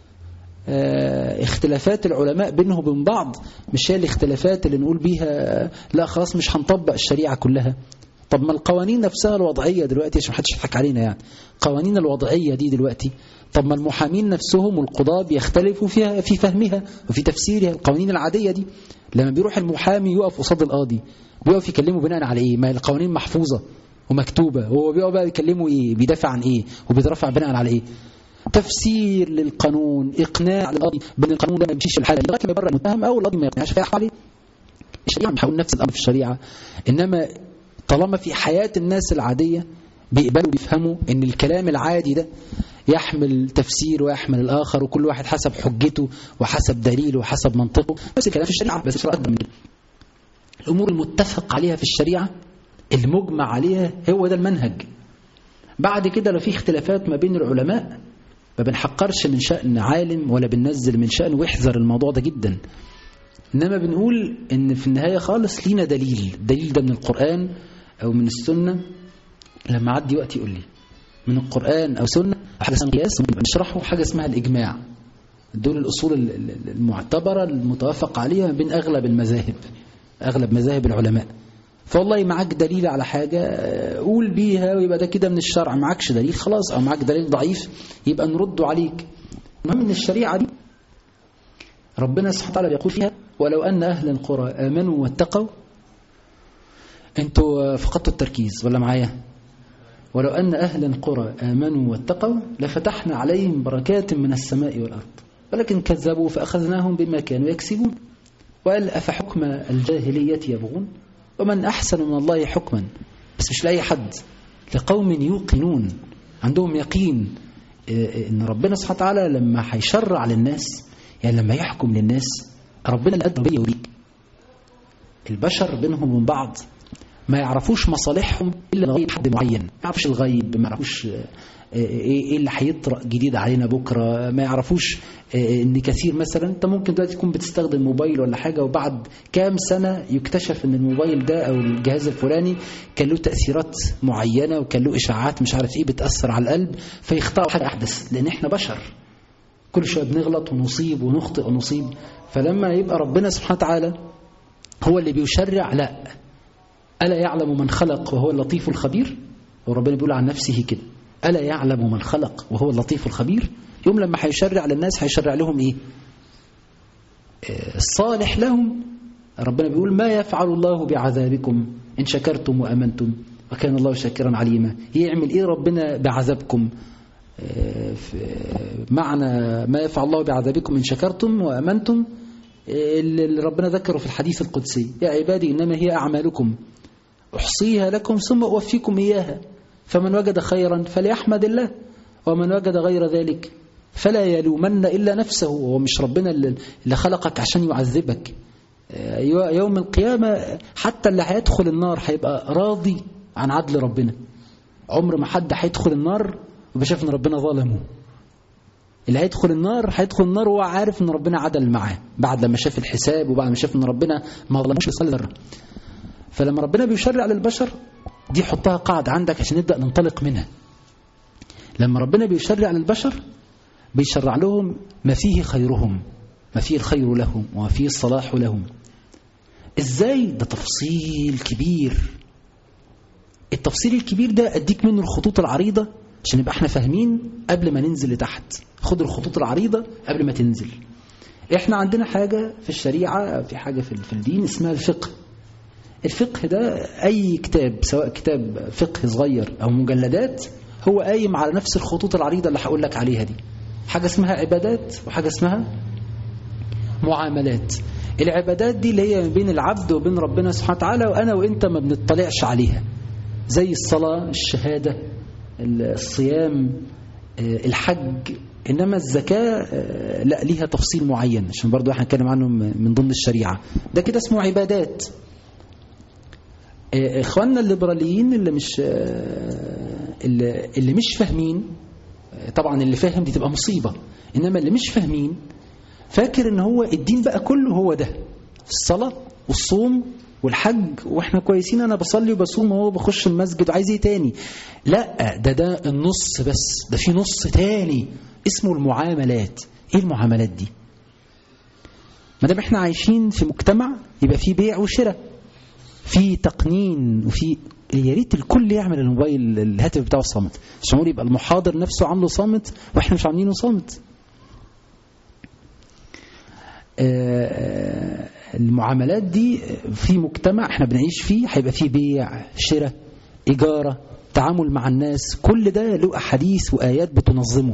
[SPEAKER 9] آه، اختلافات العلماء بينهم وبين بعض مش هي الاختلافات اللي نقول بيها لا خلاص مش هنطبق الشريعه كلها طب ما القوانين نفسها الوضعيه دلوقتي عشان محدش يضحك علينا يعني قوانين الوضعيه دي دلوقتي طب ما المحامين نفسهم والقضاة بيختلفوا فيها في فهمها وفي تفسيرها القوانين العاديه دي لما بيروح المحامي يقف قصاد القاضي بيقف يكلمه بناء على ايه ما القوانين محفوظه ومكتوبه هو بيقف بقى يكلمه ايه بيدافع عن ايه وبيترفع بناء على ايه تفسير للقانون اقناع للقاضي بان القانون ده ما يمشيش الحاله لغايه ما يبرر المتهم او القاضي ما يقنعش فيحكم عليه الشريعه مش هقول نفس الامر في الشريعه انما طالما في حياه الناس العاديه بيقبلوا بيفهموا ان الكلام العادي ده يحمل تفسير ويحمل الاخر وكل واحد حسب حجته وحسب دليله وحسب منطقه بس الكلام في الشريعه بس الشريعة أقدم من كده. الامور المتفق عليها في الشريعه المجمع عليها هو ده المنهج بعد كده لو في اختلافات ما بين العلماء ما بنحقرش من شأن عالم ولا بننزل من شأن واحذر الموضوع ده جدا إنما بنقول إن في النهاية خالص لينا دليل الدليل ده من القرآن أو من السنة لما عدي وقت يقول لي من القرآن أو سنة حاجة اسمها قياس ممكن نشرحه حاجة اسمها الإجماع دول الأصول ال- ال- المعتبرة المتوافق عليها بين أغلب المذاهب أغلب مذاهب العلماء فوالله معاك دليل على حاجة آه، قول بيها ويبقى ده كده من الشرع معكش دليل خلاص أو معاك دليل ضعيف يبقى نرده عليك المهم ان الشريعة دي ربنا سبحانه وتعالى بيقول فيها ولو أن أهل القرى آمنوا واتقوا انتوا فقدتوا التركيز ولا معايا ولو أن أهل القرى آمنوا واتقوا لفتحنا عليهم بركات من السماء والأرض ولكن كذبوا فأخذناهم بما كانوا يكسبون وقال أفحكم الجاهلية يبغون ومن أحسن من الله حكما بس مش لأي حد لقوم يوقنون عندهم يقين إيه، إن ربنا سبحانه وتعالى لما هيشرع للناس يعني لما يحكم للناس ربنا اللي قدر بيا وليك البشر بينهم وبين بعض ما يعرفوش مصالحهم الا لغايه حد معين ما يعرفوش الغيب ما يعرفوش آه، ايه إيه اللي هيطرأ جديد علينا بكره ما يعرفوش آه، ان كثير مثلا انت ممكن دلوقتي تكون بتستخدم موبايل ولا حاجه وبعد كام سنه يكتشف ان الموبايل ده او الجهاز الفلاني كان له تاثيرات معينه وكان له اشاعات مش عارف ايه بتاثر على القلب فيختاروا حاجه احدث لان احنا بشر كل شويه بنغلط ونصيب ونخطئ ونصيب فلما يبقى ربنا سبحانه وتعالى هو اللي بيشرع لا ألا يعلم من خلق وهو اللطيف الخبير وربنا بيقول عن نفسه كده ألا يعلم من خلق وهو اللطيف الخبير يوم لما هيشرع للناس هيشرع لهم إيه آه، الصالح لهم ربنا بيقول ما يفعل الله بعذابكم إن شكرتم وأمنتم وكان الله شاكرا عليما يعمل إيه ربنا بعذابكم آه، في- معنى ما يفعل الله بعذابكم إن شكرتم وأمنتم آه، اللي ربنا ذكره في الحديث القدسي يا عبادي إنما هي أعمالكم أحصيها لكم ثم أوفيكم إياها فمن وجد خيرا فليحمد الله ومن وجد غير ذلك فلا يلومن إلا نفسه هو مش ربنا اللي اللي خلقك عشان يعذبك آه، يوم القيامة حتى اللي هيدخل النار هيبقى راضي عن عدل ربنا عمر ما حد هيدخل النار وبشاف ان ربنا ظلمه اللي هيدخل النار هيدخل النار وهو عارف ان ربنا عدل معاه بعد لما شاف الحساب وبعد ما شاف ان ربنا ما ظلموش بصلي ذره فلما ربنا بيشرع للبشر دي حطها قاعدة عندك عشان نبدأ ننطلق منها لما ربنا بيشرع للبشر بيشرع لهم ما فيه خيرهم ما فيه الخير لهم وما فيه الصلاح لهم ازاي ده تفصيل كبير التفصيل الكبير ده اديك منه الخطوط العريضة عشان نبقى احنا فاهمين قبل ما ننزل لتحت خد الخطوط العريضة قبل ما تنزل احنا عندنا حاجة في الشريعة في حاجة في في الدين اسمها الفقه الفقه ده اي كتاب سواء كتاب فقه صغير او مجلدات هو قايم على نفس الخطوط العريضة اللي هقول لك عليها دي حاجة اسمها عبادات وحاجة اسمها معاملات العبادات دي اللي هي ما بين العبد وبين ربنا سبحانه وتعالى وأنا وإنت ما بنطلعش عليها زي الصلاة الشهادة الصيام الحج إنما الزكاة لا ليها تفصيل معين عشان برضو احنا نتكلم عنه من ضمن الشريعة ده كده اسمه عبادات اخواننا الليبراليين اللي مش اللي, اللي مش فاهمين طبعا اللي فاهم دي تبقى مصيبة انما اللي مش فاهمين فاكر ان هو الدين بقى كله هو ده الصلاة والصوم والحج واحنا كويسين انا بصلي وبصوم وهو بخش المسجد وعايز ايه تاني لا ده ده النص بس ده في نص تاني اسمه المعاملات ايه المعاملات دي ما دام احنا عايشين في مجتمع يبقى في بيع وشراء في تقنين وفي يا ريت الكل يعمل الموبايل الهاتف بتاعه صامت عشان يبقى المحاضر نفسه عامله صامت واحنا مش عاملينه صامت المعاملات دي في مجتمع احنا بنعيش فيه هيبقى فيه بيع شراء إيجارة تعامل مع الناس كل ده له أحاديث وآيات بتنظمه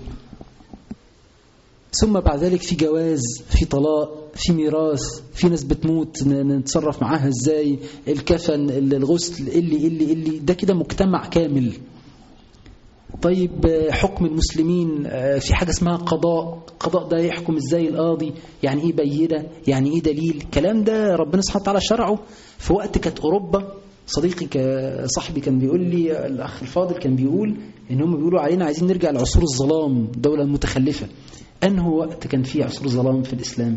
[SPEAKER 9] ثم بعد ذلك في جواز في طلاق في ميراث في ناس بتموت نتصرف معاها ازاي الكفن الغسل اللي اللي اللي ده كده مجتمع كامل طيب حكم المسلمين في حاجة اسمها قضاء قضاء ده يحكم ازاي القاضي يعني ايه بينة يعني ايه دليل الكلام ده ربنا سبحانه وتعالى شرعه في وقت كانت أوروبا صديقي صاحبي كان بيقول لي الأخ الفاضل كان بيقول ان هم بيقولوا علينا عايزين نرجع لعصور الظلام دولة متخلفة أنه وقت كان فيه عصور ظلام في الإسلام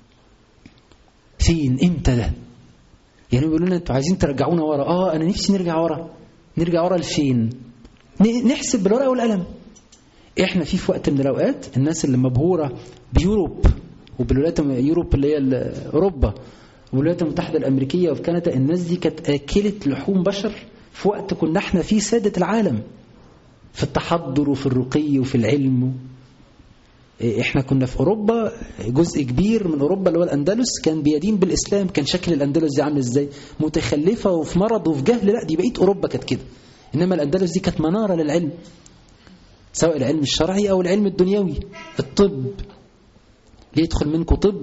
[SPEAKER 9] فين امتى ده يعني بيقولوا لنا انتوا عايزين ترجعونا ورا اه انا نفسي نرجع ورا نرجع ورا لفين نحسب بالورقه والقلم احنا في في وقت من الاوقات الناس اللي مبهوره بيوروب وبالولايات يوروب اللي هي اوروبا والولايات المتحده الامريكيه وفي كندا الناس دي كانت اكله لحوم بشر في وقت كنا احنا فيه ساده العالم في التحضر وفي الرقي وفي العلم احنا كنا في اوروبا جزء كبير من اوروبا اللي هو الاندلس كان بيدين بالاسلام كان شكل الاندلس دي عامل ازاي متخلفه وفي مرض وفي جهل لا دي بقيه اوروبا كانت كده انما الاندلس دي كانت مناره للعلم سواء العلم الشرعي او العلم الدنيوي الطب ليه يدخل منكم طب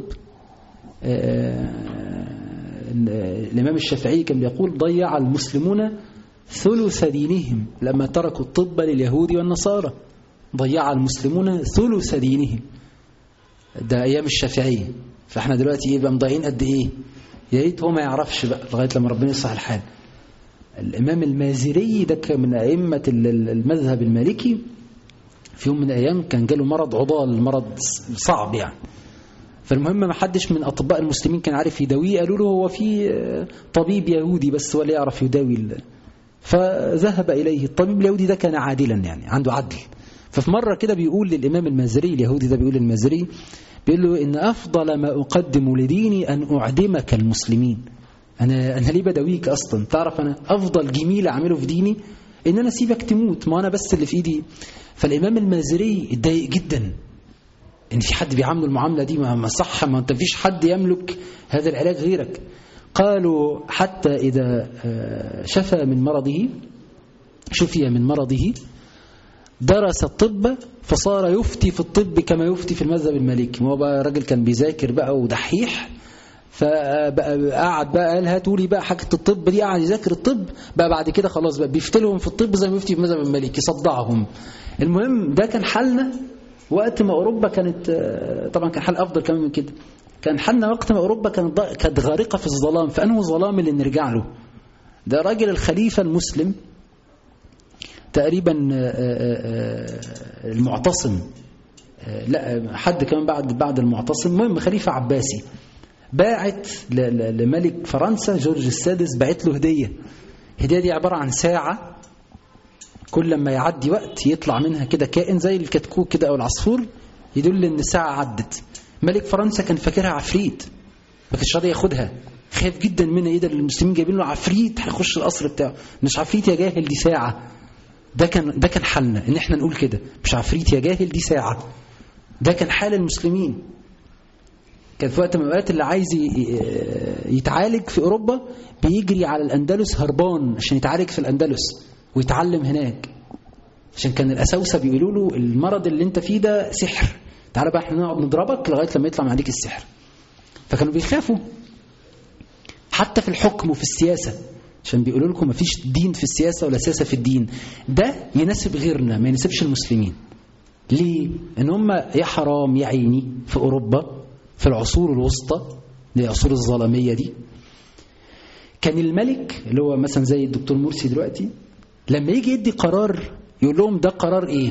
[SPEAKER 9] الامام الشافعي كان بيقول ضيع المسلمون ثلث دينهم لما تركوا الطب لليهود والنصارى ضيع المسلمون ثلث دينهم ده ايام الشافعيه فاحنا دلوقتي ايه بقى مضيعين قد ايه يا ريت هو ما يعرفش بقى لغايه لما ربنا يصلح الحال الامام المازري ده كان من ائمه المذهب المالكي في يوم من الايام كان جاله مرض عضال مرض صعب يعني فالمهم ما حدش من اطباء المسلمين كان عارف يداويه قالوا له هو في طبيب يهودي بس هو اللي يعرف يداوي فذهب اليه الطبيب اليهودي ده كان عادلا يعني عنده عدل ففي مرة كده بيقول للإمام المازري اليهودي ده بيقول للمازري بيقول له إن أفضل ما أقدم لديني أن أعدمك المسلمين أنا, أنا ليه بداويك أصلا تعرف أنا أفضل جميل أعمله في ديني إن أنا أسيبك تموت ما أنا بس اللي في إيدي فالإمام المازري اتضايق جدا إن في حد بيعامله المعاملة دي ما صح ما أنت فيش حد يملك هذا العلاج غيرك قالوا حتى إذا شفى من مرضه شفي من مرضه درس الطب فصار يفتي في الطب كما يفتي في المذهب المالكي ما هو بقى راجل كان بيذاكر بقى ودحيح فبقى قعد بقى قال هاتوا لي بقى حاجه الطب دي قعد يذاكر الطب بقى بعد كده خلاص بقى بيفتلهم في الطب زي ما يفتي في المذهب المالكي صدعهم المهم ده كان حالنا وقت ما اوروبا كانت طبعا كان حال افضل كمان من كده كان حالنا وقت ما اوروبا كانت كانت غارقه في الظلام فانه ظلام اللي نرجع له ده راجل الخليفه المسلم تقريبا المعتصم لا حد كمان بعد بعد المعتصم المهم خليفة عباسي باعت لملك فرنسا جورج السادس باعت له هدية الهداية دي عبارة عن ساعة كل لما يعدي وقت يطلع منها كده كائن زي الكتكوت كده أو العصفور يدل إن الساعة عدت ملك فرنسا كان فاكرها عفريت ما كانش راضي ياخدها خايف جدا منها ايه ده المسلمين جايبين له عفريت هيخش القصر بتاعه مش عفريت يا جاهل دي ساعة ده كان ده كان حالنا ان احنا نقول كده مش عفريت يا جاهل دي ساعة ده كان حال المسلمين كان في وقت من الاوقات اللي عايز يتعالج في اوروبا بيجري على الاندلس هربان عشان يتعالج في الاندلس ويتعلم هناك عشان كان الاساوسه بيقولوا له المرض اللي انت فيه ده سحر تعالى بقى احنا نقعد نضربك لغايه لما يطلع من عليك السحر فكانوا بيخافوا حتى في الحكم وفي السياسه عشان بيقولوا لكم مفيش دين في السياسه ولا سياسه في الدين ده يناسب غيرنا ما يناسبش المسلمين ليه ان هم يا حرام يا عيني في اوروبا في العصور الوسطى اللي هي العصور الظلاميه دي كان الملك اللي هو مثلا زي الدكتور مرسي دلوقتي لما يجي يدي قرار يقول لهم ده قرار ايه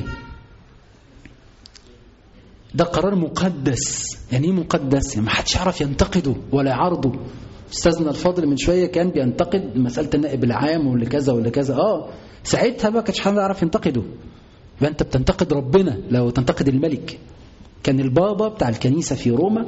[SPEAKER 9] ده قرار مقدس يعني ايه مقدس يعني ما حدش يعرف ينتقده ولا يعارضه استاذنا الفاضل من شويه كان بينتقد مساله النائب العام واللي كذا واللي كذا اه ساعتها بقى كانش حد يعرف ينتقده يبقى انت بتنتقد ربنا لو تنتقد الملك كان البابا بتاع الكنيسه في روما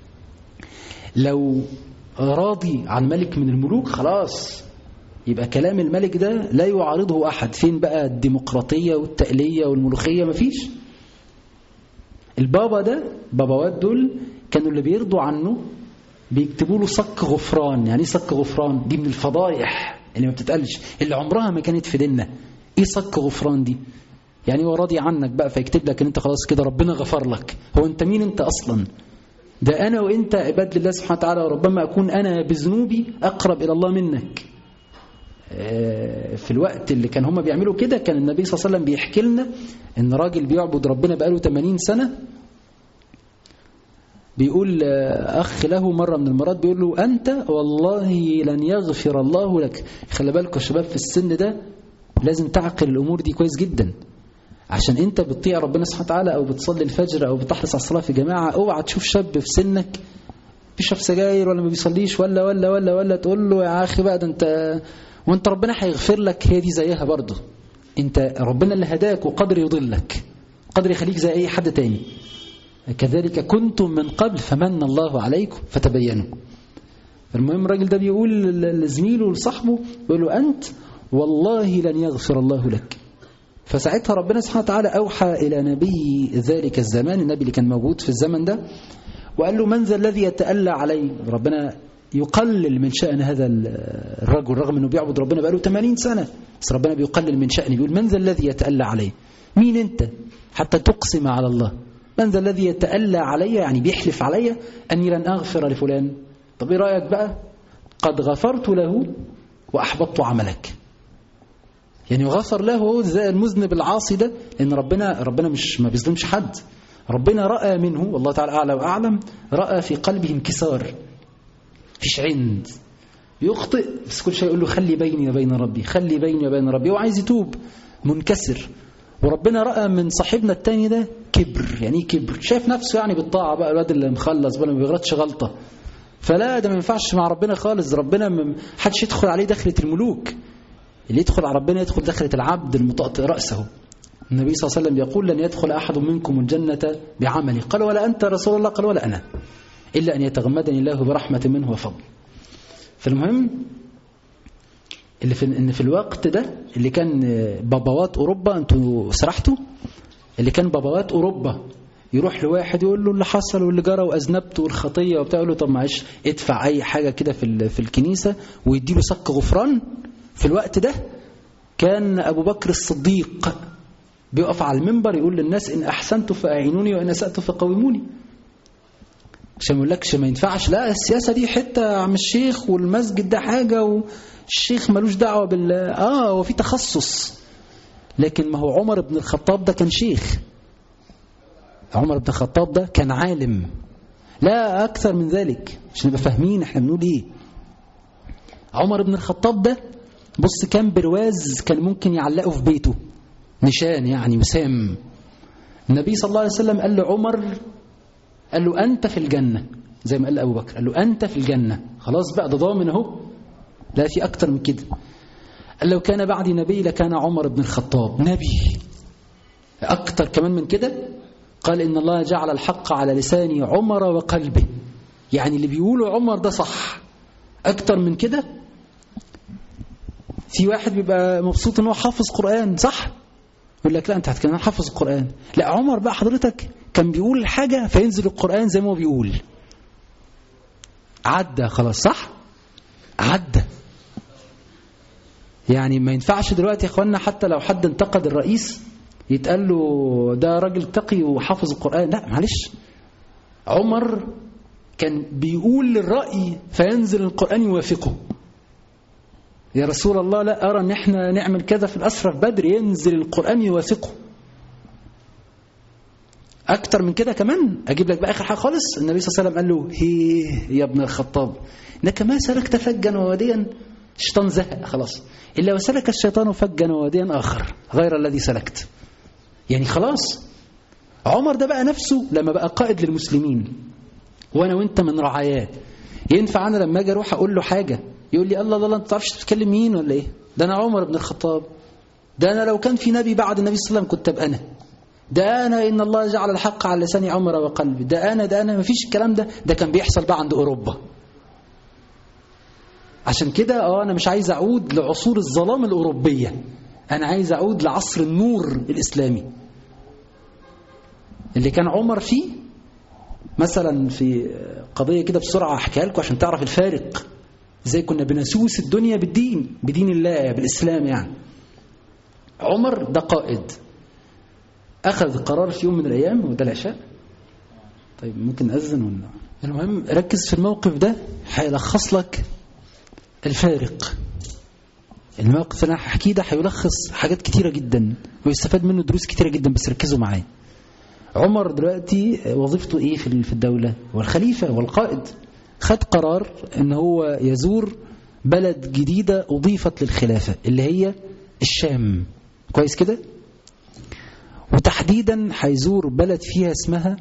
[SPEAKER 9] لو راضي عن ملك من الملوك خلاص يبقى كلام الملك ده لا يعارضه احد فين بقى الديمقراطيه والتألية والملوخيه مفيش البابا ده باباوات دول كانوا اللي بيرضوا عنه بيكتبوا له صك غفران يعني ايه صك غفران دي من الفضايح اللي ما بتتقالش اللي عمرها ما كانت في ديننا ايه صك غفران دي يعني هو راضي عنك بقى فيكتب لك ان انت خلاص كده ربنا غفر لك هو انت مين انت اصلا ده انا وانت عباد لله سبحانه وتعالى وربما اكون انا بذنوبي اقرب الى الله منك في الوقت اللي كان هم بيعملوا كده كان النبي صلى الله عليه وسلم بيحكي لنا ان راجل بيعبد ربنا بقاله 80 سنة بيقول أخ له مرة من المرات بيقول له أنت والله لن يغفر الله لك خلي بالكم يا شباب في السن ده لازم تعقل الأمور دي كويس جدا عشان أنت بتطيع ربنا سبحانه وتعالى أو بتصلي الفجر أو بتحرص على الصلاة في جماعة اوعى تشوف شاب في سنك بيشرب سجاير ولا ما بيصليش ولا ولا ولا ولا تقول له يا أخي بقى ده أنت وانت ربنا هيغفر لك هي دي زيها برضه انت ربنا اللي هداك وقدر يضلك قدر يخليك زي اي حد تاني كذلك كنتم من قبل فمن الله عليكم فتبينوا المهم الراجل ده بيقول لزميله ولصاحبه بيقول له انت والله لن يغفر الله لك فساعتها ربنا سبحانه وتعالى اوحى الى نبي ذلك الزمان النبي اللي كان موجود في الزمن ده وقال له من ذا الذي يتألى علي ربنا يقلل من شأن هذا الرجل رغم أنه بيعبد ربنا بقاله 80 سنة بس ربنا بيقلل من شأنه بيقول من ذا الذي يتألى عليه مين أنت حتى تقسم على الله من ذا الذي يتألى علي يعني بيحلف علي أني لن أغفر لفلان طب إيه رأيك بقى قد غفرت له وأحبطت عملك يعني غفر له زي المذنب العاصي ده لأن ربنا ربنا مش ما بيظلمش حد ربنا رأى منه والله تعالى أعلى وأعلم رأى في قلبه انكسار فيش عند يخطئ بس كل شيء يقول له خلي بيني وبين ربي خلي بيني وبين ربي هو عايز يتوب منكسر وربنا رأى من صاحبنا التاني ده كبر يعني ايه كبر شايف نفسه يعني بالطاعة بقى الواد اللي مخلص بقى ما بيغلطش غلطة فلا ده ما ينفعش مع ربنا خالص ربنا ما حدش يدخل عليه دخلة الملوك اللي يدخل على ربنا يدخل دخلة العبد المطأطئ رأسه النبي صلى الله عليه وسلم يقول لن يدخل أحد منكم الجنة بعمله قال ولا أنت رسول الله قال ولا أنا إلا أن يتغمدني الله برحمة منه وفضل فالمهم اللي في ان في الوقت ده اللي كان بابوات اوروبا انتوا سرحتوا اللي كان بابوات اوروبا يروح لواحد يقول له اللي حصل واللي جرى واذنبت والخطيه وبتاع يقول له طب معلش ادفع اي حاجه كده في في الكنيسه ويديله صك غفران في الوقت ده كان ابو بكر الصديق بيقف على المنبر يقول للناس ان احسنت فاعينوني وان اسات فقوموني عشان ما يقولكش ما ينفعش لا السياسة دي حتة يا عم الشيخ والمسجد ده حاجة والشيخ ملوش دعوة بال اه هو في تخصص لكن ما هو عمر بن الخطاب ده كان شيخ عمر بن الخطاب ده كان عالم لا أكثر من ذلك عشان نبقى فاهمين احنا بنقول ايه عمر بن الخطاب ده بص كان برواز كان ممكن يعلقه في بيته نشان يعني وسام النبي صلى الله عليه وسلم قال لعمر قال له أنت في الجنة زي ما قال أبو بكر قال له أنت في الجنة خلاص بقى ده ضامن أهو لا في أكتر من كده قال لو كان بعدي نبي لكان عمر بن الخطاب نبي أكتر كمان من كده قال إن الله جعل الحق على لسان عمر وقلبه يعني اللي بيقوله عمر ده صح أكتر من كده في واحد بيبقى مبسوط ان هو حافظ قرآن صح يقول لك لا انت هتكلم حافظ القرآن لا عمر بقى حضرتك كان بيقول الحاجة فينزل القرآن زي ما هو بيقول عدى خلاص صح عدى يعني ما ينفعش دلوقتي يا اخوانا حتى لو حد انتقد الرئيس يتقال له ده راجل تقي وحافظ القرآن لا معلش عمر كان بيقول للرأي فينزل القرآن يوافقه يا رسول الله لا أرى أن احنا نعمل كذا في الأسرة في بدر ينزل القرآن يوافقه أكتر من كده كمان أجيب لك بقى آخر حاجة خالص النبي صلى الله عليه وسلم قال له هي يا ابن الخطاب إنك ما سلكت فجا وواديا الشيطان زهق خلاص إلا وسلك الشيطان فجا وواديا آخر غير الذي سلكت يعني خلاص عمر ده بقى نفسه لما بقى قائد للمسلمين وأنا وأنت من رعاياه ينفع أنا لما أجي أروح أقول له حاجة يقول لي الله الله أنت تعرفش تتكلم مين ولا إيه ده أنا عمر بن الخطاب ده أنا لو كان في نبي بعد النبي صلى الله عليه وسلم كنت أبقى أنا ده أنا إن الله جعل الحق على لسان عمر وقلبي ده أنا ده أنا مفيش الكلام ده ده كان بيحصل بقى عند أوروبا عشان كده اه أنا مش عايز أعود لعصور الظلام الأوروبية أنا عايز أعود لعصر النور الإسلامي اللي كان عمر فيه مثلا في قضية كده بسرعة أحكيها لكم عشان تعرف الفارق زي كنا بنسوس الدنيا بالدين بدين الله بالإسلام يعني عمر ده قائد أخذ قرار في يوم من الأيام وده العشاء طيب ممكن أذن ولا المهم ركز في الموقف ده هيلخص لك الفارق الموقف اللي انا هحكيه ده هيلخص حاجات كتيرة جدا ويستفاد منه دروس كتيرة جدا بس ركزوا معايا عمر دلوقتي وظيفته ايه في الدولة والخليفة والقائد خد قرار ان هو يزور بلد جديدة اضيفت للخلافة اللي هي الشام كويس كده وتحديدا هيزور بلد فيها اسمها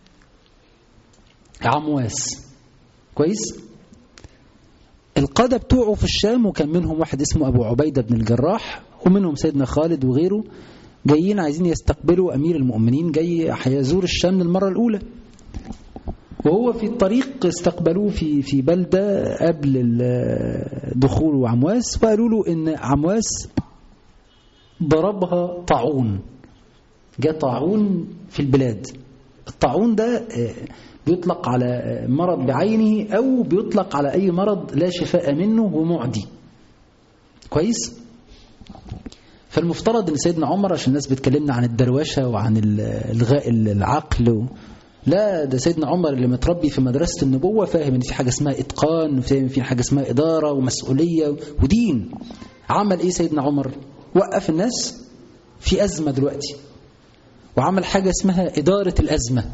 [SPEAKER 9] عمواس كويس القادة بتوعه في الشام وكان منهم واحد اسمه أبو عبيدة بن الجراح ومنهم سيدنا خالد وغيره جايين عايزين يستقبلوا أمير المؤمنين جاي هيزور الشام للمرة الأولى وهو في الطريق استقبلوه في في بلدة قبل دخول عمواس وقالوا له إن عمواس ضربها طاعون جاء طاعون في البلاد الطاعون ده بيطلق على مرض بعينه أو بيطلق على أي مرض لا شفاء منه ومعدي كويس فالمفترض ان سيدنا عمر عشان الناس بتكلمنا عن الدروشه وعن الغاء العقل و... لا ده سيدنا عمر اللي متربي في مدرسه النبوه فاهم ان في حاجه اسمها اتقان وفاهم في حاجه اسمها اداره ومسؤوليه ودين عمل ايه سيدنا عمر وقف الناس في ازمه دلوقتي وعمل حاجه اسمها اداره الازمه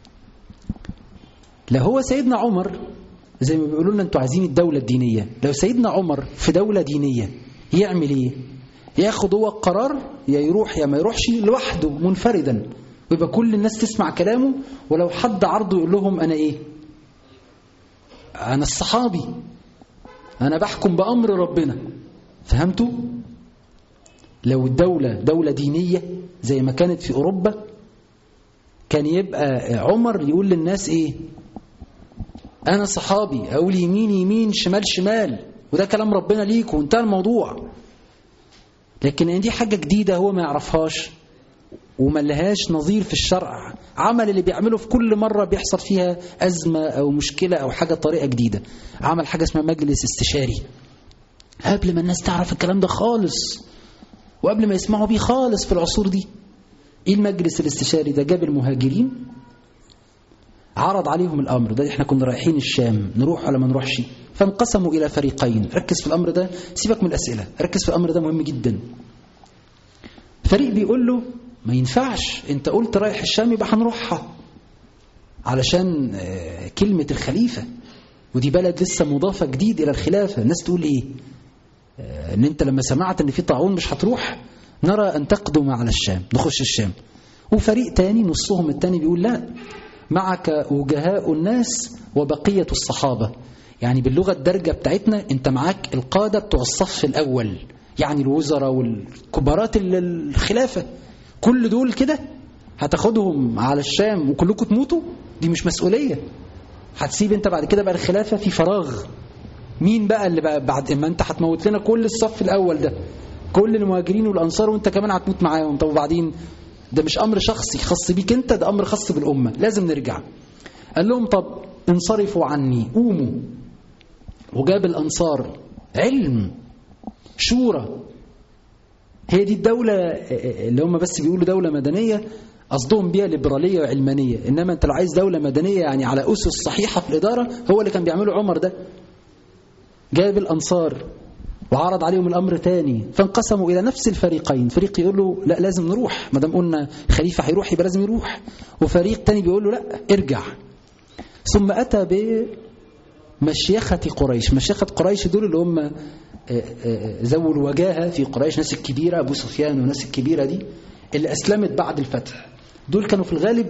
[SPEAKER 9] لا هو سيدنا عمر زي ما بيقولوا لنا انتوا عايزين الدولة الدينية لو سيدنا عمر في دولة دينية يعمل ايه ياخد هو القرار يا يروح يا ما يروحش لوحده منفردا ويبقى كل الناس تسمع كلامه ولو حد عرضه يقول لهم انا ايه انا الصحابي انا بحكم بأمر ربنا فهمتوا لو الدولة دولة دينية زي ما كانت في أوروبا كان يبقى عمر يقول للناس ايه أنا صحابي أقول يمين يمين شمال شمال وده كلام ربنا ليك وانتهى الموضوع لكن ان دي حاجة جديدة هو ما يعرفهاش وما لهاش نظير في الشرع عمل اللي بيعمله في كل مرة بيحصل فيها أزمة أو مشكلة أو حاجة طريقة جديدة عمل حاجة اسمها مجلس استشاري قبل ما الناس تعرف الكلام ده خالص وقبل ما يسمعوا بيه خالص في العصور دي ايه المجلس الاستشاري ده جاب المهاجرين عرض عليهم الأمر ده احنا كنا رايحين الشام نروح ولا ما نروحش فانقسموا إلى فريقين ركز في الأمر ده سيبك من الأسئلة ركز في الأمر ده مهم جدا فريق بيقول له ما ينفعش انت قلت رايح الشام يبقى هنروحها علشان كلمة الخليفة ودي بلد لسه مضافة جديد إلى الخلافة الناس تقول إيه ان انت لما سمعت ان في طاعون مش هتروح نرى أن تقدم على الشام نخش الشام وفريق تاني نصهم التاني بيقول لا معك وجهاء الناس وبقية الصحابة يعني باللغة الدرجة بتاعتنا انت معاك القادة بتوع الصف الأول يعني الوزراء والكبارات ال- الخلافة كل دول كده هتاخدهم على الشام وكلكم تموتوا دي مش مسؤولية هتسيب انت بعد كده بقى الخلافة في فراغ مين بقى اللي بقى بعد ما انت هتموت لنا كل الصف الاول ده كل المهاجرين والانصار وانت كمان هتموت معاهم طب وبعدين ده مش امر شخصي خاص بيك انت ده امر خاص بالامه لازم نرجع قال لهم طب انصرفوا عني قوموا وجاب الانصار علم شورى هي دي الدولة اللي هم بس بيقولوا دولة مدنية قصدهم بيها ليبرالية وعلمانية إنما أنت لو عايز دولة مدنية يعني على أسس صحيحة في الإدارة هو اللي كان بيعمله عمر ده جاب الأنصار وعرض عليهم الأمر تاني فانقسموا إلى نفس الفريقين فريق يقول له لا لازم نروح ما دام قلنا خليفة هيروح يبقى لازم يروح وفريق تاني بيقول له لا ارجع ثم أتى بمشيخة قريش مشيخة قريش دول اللي هم ذوي الوجاهة في قريش ناس الكبيرة أبو سفيان والناس الكبيرة دي اللي أسلمت بعد الفتح دول كانوا في الغالب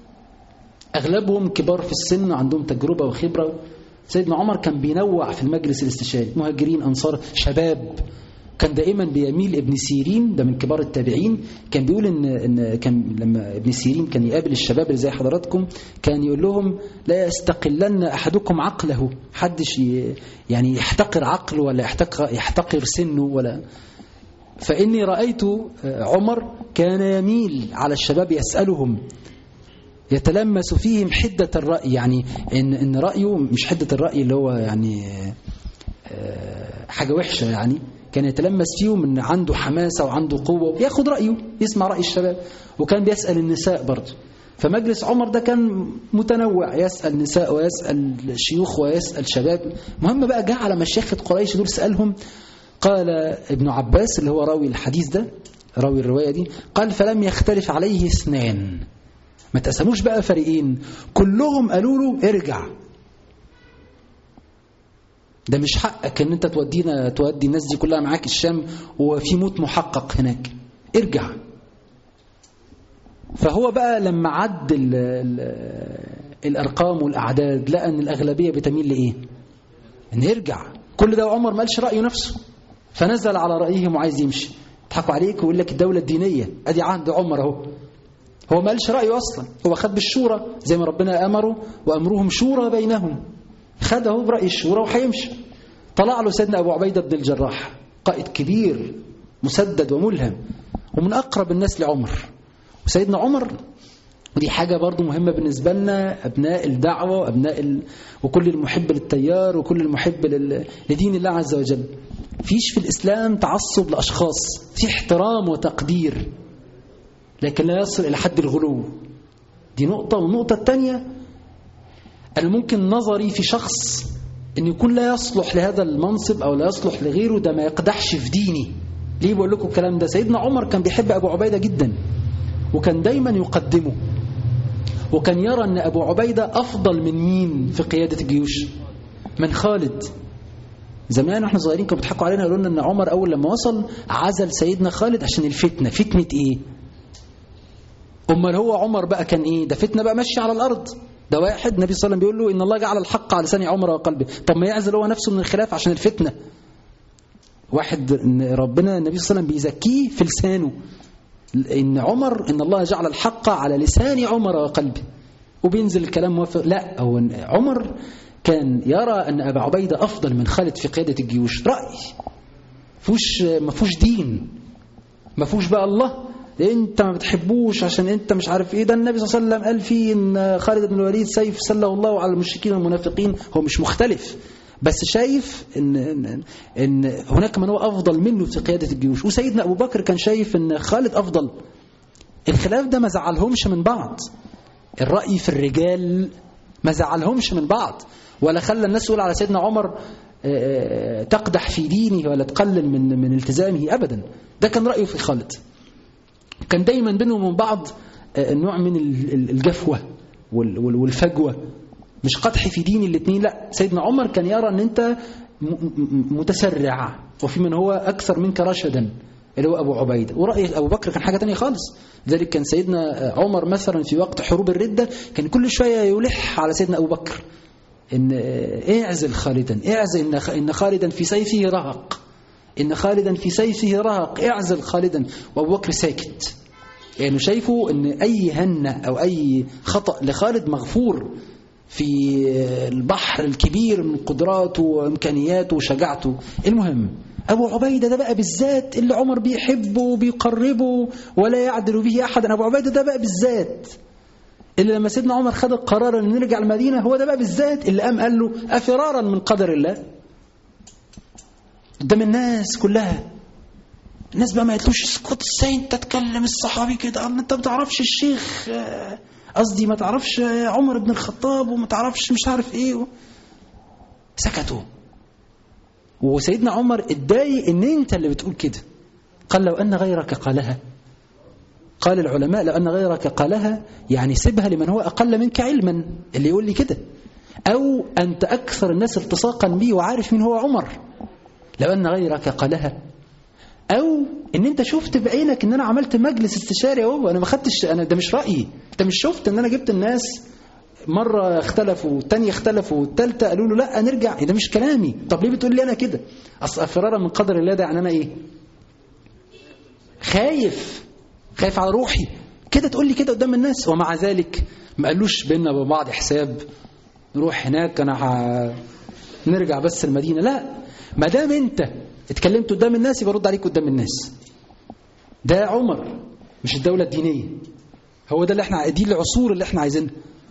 [SPEAKER 9] أغلبهم كبار في السن عندهم تجربة وخبرة سيدنا عمر كان بينوع في المجلس الاستشاري مهاجرين أنصار شباب كان دائما بيميل ابن سيرين ده من كبار التابعين كان بيقول ان, إن كان لما ابن سيرين كان يقابل الشباب اللي زي حضراتكم كان يقول لهم لا يستقلن احدكم عقله حدش يعني يحتقر عقله ولا يحتقر, يحتقر سنه ولا فاني رايت عمر كان يميل على الشباب يسالهم يتلمس فيهم حده الراي يعني ان ان رايه مش حده الراي اللي هو يعني حاجه وحشه يعني كان يتلمس فيهم ان عنده حماسة وعنده قوة ياخد رأيه يسمع رأي الشباب وكان بيسأل النساء برضه فمجلس عمر ده كان متنوع يسأل نساء ويسأل شيوخ ويسأل شباب مهم بقى جه على مشيخة قريش دول سألهم قال ابن عباس اللي هو راوي الحديث ده راوي الرواية دي قال فلم يختلف عليه اثنان ما تقسموش بقى فريقين كلهم قالوا له ارجع ده مش حقك ان انت تودينا تودي الناس دي كلها معاك الشام وفي موت محقق هناك ارجع فهو بقى لما عد ال ال الارقام والاعداد لقى ان الاغلبيه بتميل لايه ان يرجع كل ده عمر ما قالش رايه نفسه فنزل على رايهم وعايز يمشي يضحكوا عليك ويقول لك الدوله الدينيه ادي عهد عمر اهو هو ما قالش رايه اصلا هو خد بالشورى زي ما ربنا امره وامرهم شورى بينهم خده برأي الشورى وهيمشي طلع له سيدنا أبو عبيدة بن الجراح قائد كبير مسدد وملهم ومن أقرب الناس لعمر وسيدنا عمر ودي حاجة برضو مهمة بالنسبة لنا أبناء الدعوة وأبناء ال... وكل المحب للتيار وكل المحب لل... لدين الله عز وجل فيش في الإسلام تعصب لأشخاص في احترام وتقدير لكن لا يصل إلى حد الغلو دي نقطة والنقطة الثانية أنا ممكن نظري في شخص أن يكون لا يصلح لهذا المنصب أو لا يصلح لغيره ده ما يقدحش في ديني ليه بقول لكم الكلام ده سيدنا عمر كان بيحب أبو عبيدة جدا وكان دايما يقدمه وكان يرى أن أبو عبيدة أفضل من مين في قيادة الجيوش من خالد زمان واحنا صغيرين كانوا بيضحكوا علينا يقولوا لنا ان عمر اول لما وصل عزل سيدنا خالد عشان الفتنه فتنه ايه امال هو عمر بقى كان ايه ده فتنه بقى ماشيه على الارض ده واحد النبي صلى الله عليه وسلم بيقول له ان الله جعل الحق على لسان عمر وقلبه طب ما يعزل هو نفسه من الخلاف عشان الفتنه واحد ربنا النبي صلى الله عليه وسلم بيزكيه في لسانه ان عمر ان الله جعل الحق على لسان عمر وقلبه وبينزل الكلام موافق لا هو عمر كان يرى ان ابا عبيده افضل من خالد في قياده الجيوش راي فوش ما فيهوش دين ما فيهوش بقى الله انت ما بتحبوش عشان انت مش عارف ايه ده النبي صلى الله عليه وسلم قال فيه ان خالد بن الوليد سيف سله الله على المشركين والمنافقين هو مش مختلف بس شايف ان ان, إن هناك من هو افضل منه في قياده الجيوش وسيدنا ابو بكر كان شايف ان خالد افضل الخلاف ده ما زعلهمش من بعض الراي في الرجال ما زعلهمش من بعض ولا خلى الناس تقول على سيدنا عمر تقدح في دينه ولا تقلل من من التزامه ابدا ده كان رايه في خالد كان دايما بينهم وبين بعض نوع من الجفوة والفجوة مش قدح في دين الاثنين لا سيدنا عمر كان يرى ان انت متسرع وفي من هو اكثر منك رشدا اللي هو ابو عبيده وراي ابو بكر كان حاجه تانية خالص ذلك كان سيدنا عمر مثلا في وقت حروب الرده كان كل شويه يلح على سيدنا ابو بكر ان اعزل خالدا اعزل ان خالدا في سيفه رهق إن خالدا في سيفه رهق اعزل خالدا وأبو بكر ساكت يعني شايفه ان اي هنة او اي خطأ لخالد مغفور في البحر الكبير من قدراته وامكانياته وشجاعته المهم ابو عبيدة ده بقى بالذات اللي عمر بيحبه وبيقربه ولا يعدل به احد ابو عبيدة ده بقى بالذات اللي لما سيدنا عمر خد القرار ان نرجع المدينة هو ده بقى بالذات اللي قام قال له افرارا من قدر الله قدام الناس كلها الناس بقى ما قالتلوش اسكت ازاي انت تكلم الصحابي كده انت ما تعرفش الشيخ آه، قصدي ما تعرفش آه، عمر بن الخطاب وما تعرفش مش عارف ايه و... سكتوا وسيدنا عمر اتضايق ان انت اللي بتقول كده قال لو ان غيرك قالها قال العلماء لو ان غيرك قالها يعني سيبها لمن هو اقل منك علما اللي يقول لي كده او انت اكثر الناس التصاقا بي وعارف مين هو عمر لو ان غيرك قالها او ان انت شفت بعينك ان انا عملت مجلس استشاري اهو انا ما خدتش انا ده مش رايي انت مش شفت ان انا جبت الناس مره اختلفوا والتانية اختلفوا والتالتة قالوا له لا نرجع ده مش كلامي طب ليه بتقول لي انا كده اصل فرارا من قدر الله ده يعني انا ايه خايف خايف على روحي كده تقول لي كده قدام الناس ومع ذلك ما قالوش بينا وبعض حساب نروح هناك انا ه... نرجع بس المدينه لا ما دام انت اتكلمت قدام الناس يبقى رد عليك قدام الناس ده عمر مش الدولة الدينية هو ده اللي احنا دي العصور اللي احنا عايزينها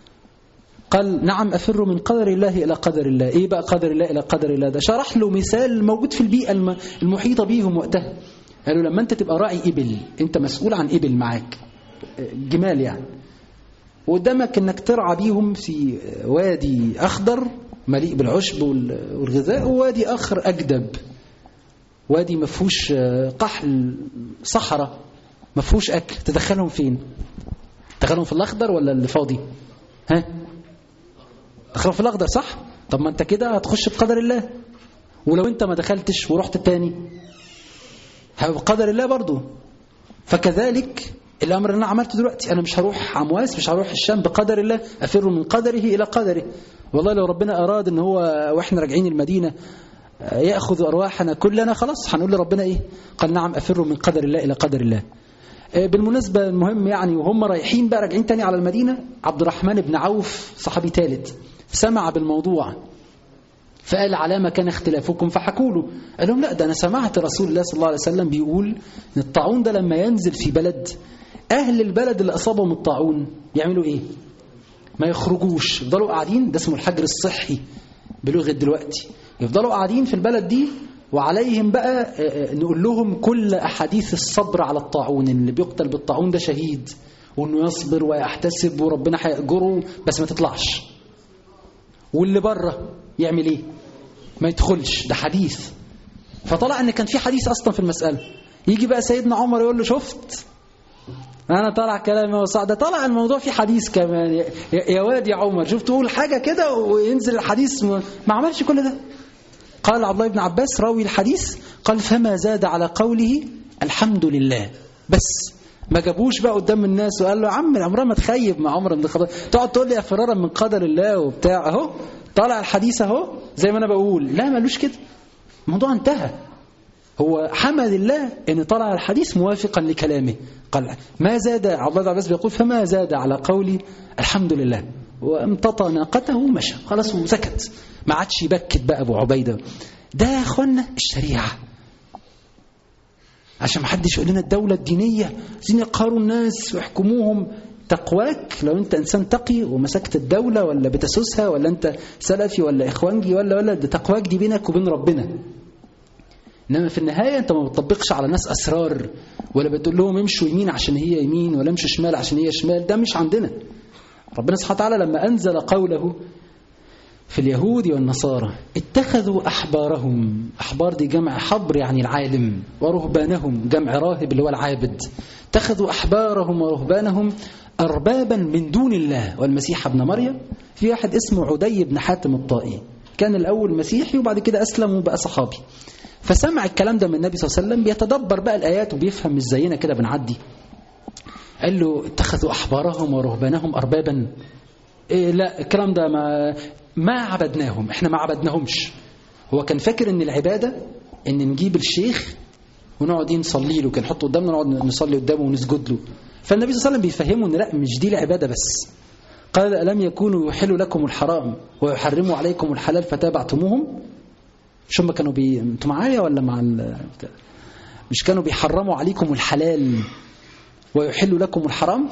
[SPEAKER 9] قال نعم أفر من قدر الله إلى قدر الله إيه بقى قدر الله إلى قدر الله ده شرح له مثال موجود في البيئة الم- المحيطة بيهم وقتها قالوا لما أنت تبقى راعي إبل أنت مسؤول عن إبل معاك جمال يعني وقدامك انك ترعى بيهم في وادي اخضر مليء بالعشب وال- والغذاء ووادي اخر اجدب وادي ما فيهوش آه، قحل صحراء ما فيهوش اكل تدخلهم فين تدخلهم في الاخضر ولا اللي فاضي ها دخلهم في الاخضر صح طب ما انت كده هتخش بقدر الله ولو انت ما دخلتش ورحت التاني هيبقى بقدر الله برضو فكذلك الامر اللي انا عملته دلوقتي انا مش هروح عمواس مش هروح الشام بقدر الله افر من قدره الى قدره والله لو ربنا اراد ان هو واحنا راجعين المدينه آه، ياخذ ارواحنا كلنا خلاص هنقول لربنا ايه قال نعم افر من قدر الله الى قدر الله آه، بالمناسبه المهم يعني وهم رايحين بقى راجعين تاني على المدينه عبد الرحمن بن عوف صحابي ثالث سمع بالموضوع فقال على ما كان اختلافكم فحكوا له قال لهم لا ده أنا سمعت رسول الله صلى الله عليه وسلم بيقول ان الطاعون ده لما ينزل في بلد أهل البلد اللي أصابهم الطاعون يعملوا إيه ما يخرجوش يفضلوا قاعدين ده اسمه الحجر الصحي بلغة دلوقتي يفضلوا قاعدين في البلد دي وعليهم بقى آه، آه، نقول لهم كل أحاديث الصبر على الطاعون إن اللي بيقتل بالطاعون ده شهيد وإنه يصبر ويحتسب وربنا هيأجره بس ما تطلعش واللي بره يعمل ايه ما يدخلش ده حديث فطلع ان كان في حديث اصلا في المساله يجي بقى سيدنا عمر يقول له شفت انا طلع كلامي وصع ده طلع الموضوع فيه حديث كمان يا, يا واد يا عمر شوف تقول حاجه كده وينزل الحديث ما, ما عملش كل ده قال عبد الله بن عباس راوي الحديث قال فما زاد على قوله الحمد لله بس ما جابوش بقى قدام الناس وقال له يا عم عمرها ما تخيب مع عمر بن الخطاب تقعد تقول لي يا فرارا من قدر الله وبتاع اهو طالع الحديث اهو زي ما انا بقول لا مالوش كده الموضوع انتهى هو حمد الله ان طلع الحديث موافقا لكلامه قال ما زاد عبد الله بن عباس بيقول فما زاد على قولي الحمد لله وامتطى ناقته ومشى خلاص وسكت ما عادش يبكت بقى ابو عبيده ده يا اخوانا الشريعه عشان ما حدش يقول لنا الدولة الدينية عايزين يقهروا الناس ويحكموهم تقواك لو انت انسان تقي ومسكت الدولة ولا بتسوسها ولا انت سلفي ولا اخوانجي ولا ولا ده تقواك دي بينك وبين ربنا انما في النهاية انت ما بتطبقش على ناس اسرار ولا بتقول لهم امشوا يمين عشان هي يمين ولا امشوا شمال عشان هي شمال ده مش عندنا ربنا سبحانه وتعالى لما انزل قوله في اليهود والنصارى اتخذوا أحبارهم أحبار دي جمع حبر يعني العالم ورهبانهم جمع راهب اللي هو العابد اتخذوا أحبارهم ورهبانهم أربابا من دون الله والمسيح ابن مريم في واحد اسمه عدي بن حاتم الطائي كان الأول مسيحي وبعد كده أسلم وبقى صحابي فسمع الكلام ده من النبي صلى الله عليه وسلم بيتدبر بقى الآيات وبيفهم مش زينا كده بنعدي قال له اتخذوا أحبارهم ورهبانهم أربابا إيه لا الكلام ده ما ما عبدناهم احنا ما عبدناهمش هو كان فاكر ان العبادة ان نجيب الشيخ ونقعد إيه نصلي له كان نحطه قدامنا نقعد نصلي قدامه ونسجد له فالنبي صلى الله عليه وسلم بيفهمه ان لا مش دي العباده بس قال ألم يكونوا يحلوا لكم الحرام ويحرموا عليكم الحلال فتابعتموهم مش هم كانوا بي... انتوا معايا ولا مع ال... مش كانوا بيحرموا عليكم الحلال ويحلوا لكم الحرام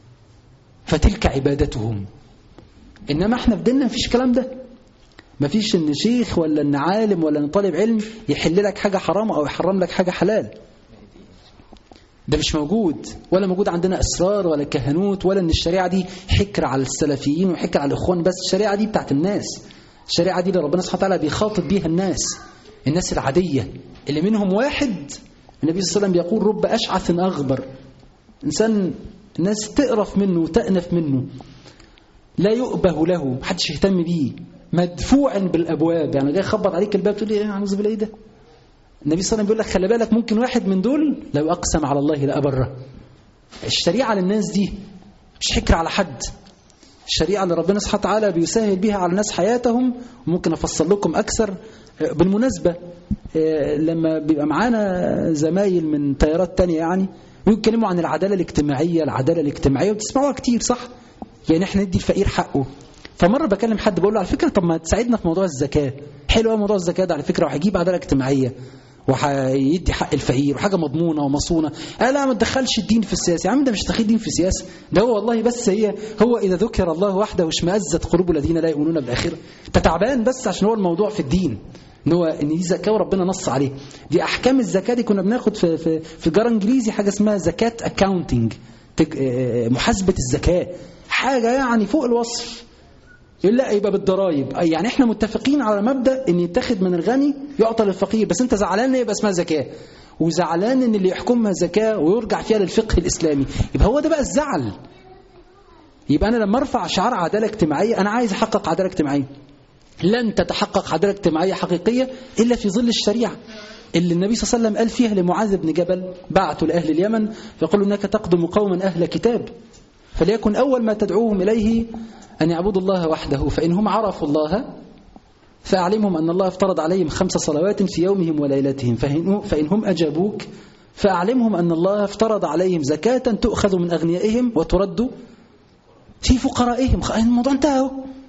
[SPEAKER 9] فتلك عبادتهم انما احنا في ديننا مفيش الكلام ده مفيش ان شيخ ولا ان عالم ولا ان طالب علم يحل لك حاجه حرام او يحرم لك حاجه حلال ده مش موجود ولا موجود عندنا اسرار ولا كهنوت ولا ان الشريعه دي حكر على السلفيين وحكر على الاخوان بس الشريعه دي بتاعت الناس الشريعه دي اللي ربنا سبحانه وتعالى بيخاطب بيها الناس الناس العاديه اللي منهم واحد النبي صلى الله عليه وسلم يقول رب اشعث اغبر انسان الناس تقرف منه وتأنف منه لا يؤبه له محدش يهتم بيه مدفوعا بالابواب يعني جاي يخبط عليك الباب تقول لي ايه اعوذ بالله ايه ده النبي صلى الله عليه وسلم بيقول لك خلي بالك ممكن واحد من دول لو اقسم على الله لابره الشريعه للناس دي مش حكر على حد الشريعه اللي ربنا سبحانه وتعالى بيسهل بيها على الناس حياتهم وممكن افصل لكم اكثر بالمناسبه لما بيبقى معانا زمايل من تيارات تانية يعني ويتكلموا عن العداله الاجتماعيه العداله الاجتماعيه وتسمعوها كتير صح يعني احنا ندي الفقير حقه فمره بكلم حد بقول له على فكره طب ما تساعدنا في موضوع الزكاه حلو قوي موضوع الزكاه ده على فكره وهيجيب عداله اجتماعيه وهيدي حق الفقير وحاجه مضمونه ومصونه قال لا ما تدخلش الدين في السياسه يا عم ده مش تدخيل دين في السياسه ده هو والله بس هي هو اذا ذكر الله وحده اشمئزت قلوب الذين لا يؤمنون بالاخره انت تعبان بس عشان هو الموضوع في الدين ان هو ان دي زكاه وربنا نص عليه دي احكام الزكاه دي كنا بناخد في في في جار انجليزي حاجه اسمها زكاه اكاونتنج محاسبه الزكاه حاجه يعني فوق الوصف لا يبقى بالضرايب يعني احنا متفقين على مبدا ان يتاخد من الغني يعطى للفقير بس انت زعلان يبقى اسمها زكاه وزعلان ان اللي يحكمها زكاه ويرجع فيها للفقه الاسلامي يبقى هو ده بقى الزعل يبقى انا لما ارفع شعار عداله اجتماعيه انا عايز احقق عداله اجتماعيه لن تتحقق عداله اجتماعيه حقيقيه الا في ظل الشريعه اللي النبي صلى الله عليه وسلم قال فيها لمعاذ بن جبل بعثوا لاهل اليمن فقالوا انك تقدم قوما اهل كتاب فليكن اول ما تدعوهم اليه أن يعبدوا الله وحده فإنهم عرفوا الله فأعلمهم أن الله افترض عليهم خمس صلوات في يومهم وليلتهم فإنهم أجابوك فأعلمهم أن الله افترض عليهم زكاة تؤخذ من أغنيائهم وترد في فقرائهم الموضوع انتهى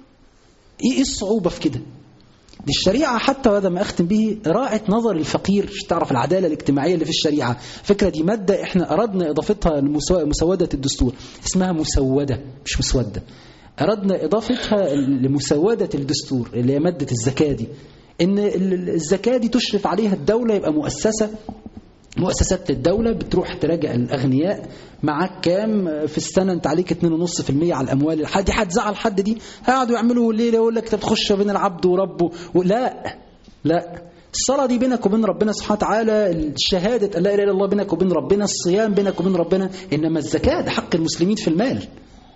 [SPEAKER 9] إيه الصعوبة في كده دي الشريعة حتى وهذا ما أختم به راعت نظر الفقير تعرف العدالة الاجتماعية اللي في الشريعة فكرة دي مادة احنا أردنا إضافتها لمسودة الدستور اسمها مسودة مش مسودة أردنا إضافتها لمسودة الدستور اللي هي مادة الزكاة دي إن الزكاة دي تشرف عليها الدولة يبقى مؤسسة مؤسسات الدولة بتروح تراجع الأغنياء معاك كام في السنة أنت عليك 2.5% على الأموال الحد دي هتزعل حد دي هيقعدوا يعملوا ليلة يقول لك أنت بتخش بين العبد وربه لا لا الصلاة دي بينك وبين ربنا سبحانه وتعالى الشهادة لا إله إلا الله بينك وبين ربنا الصيام بينك وبين ربنا إنما الزكاة ده حق المسلمين في المال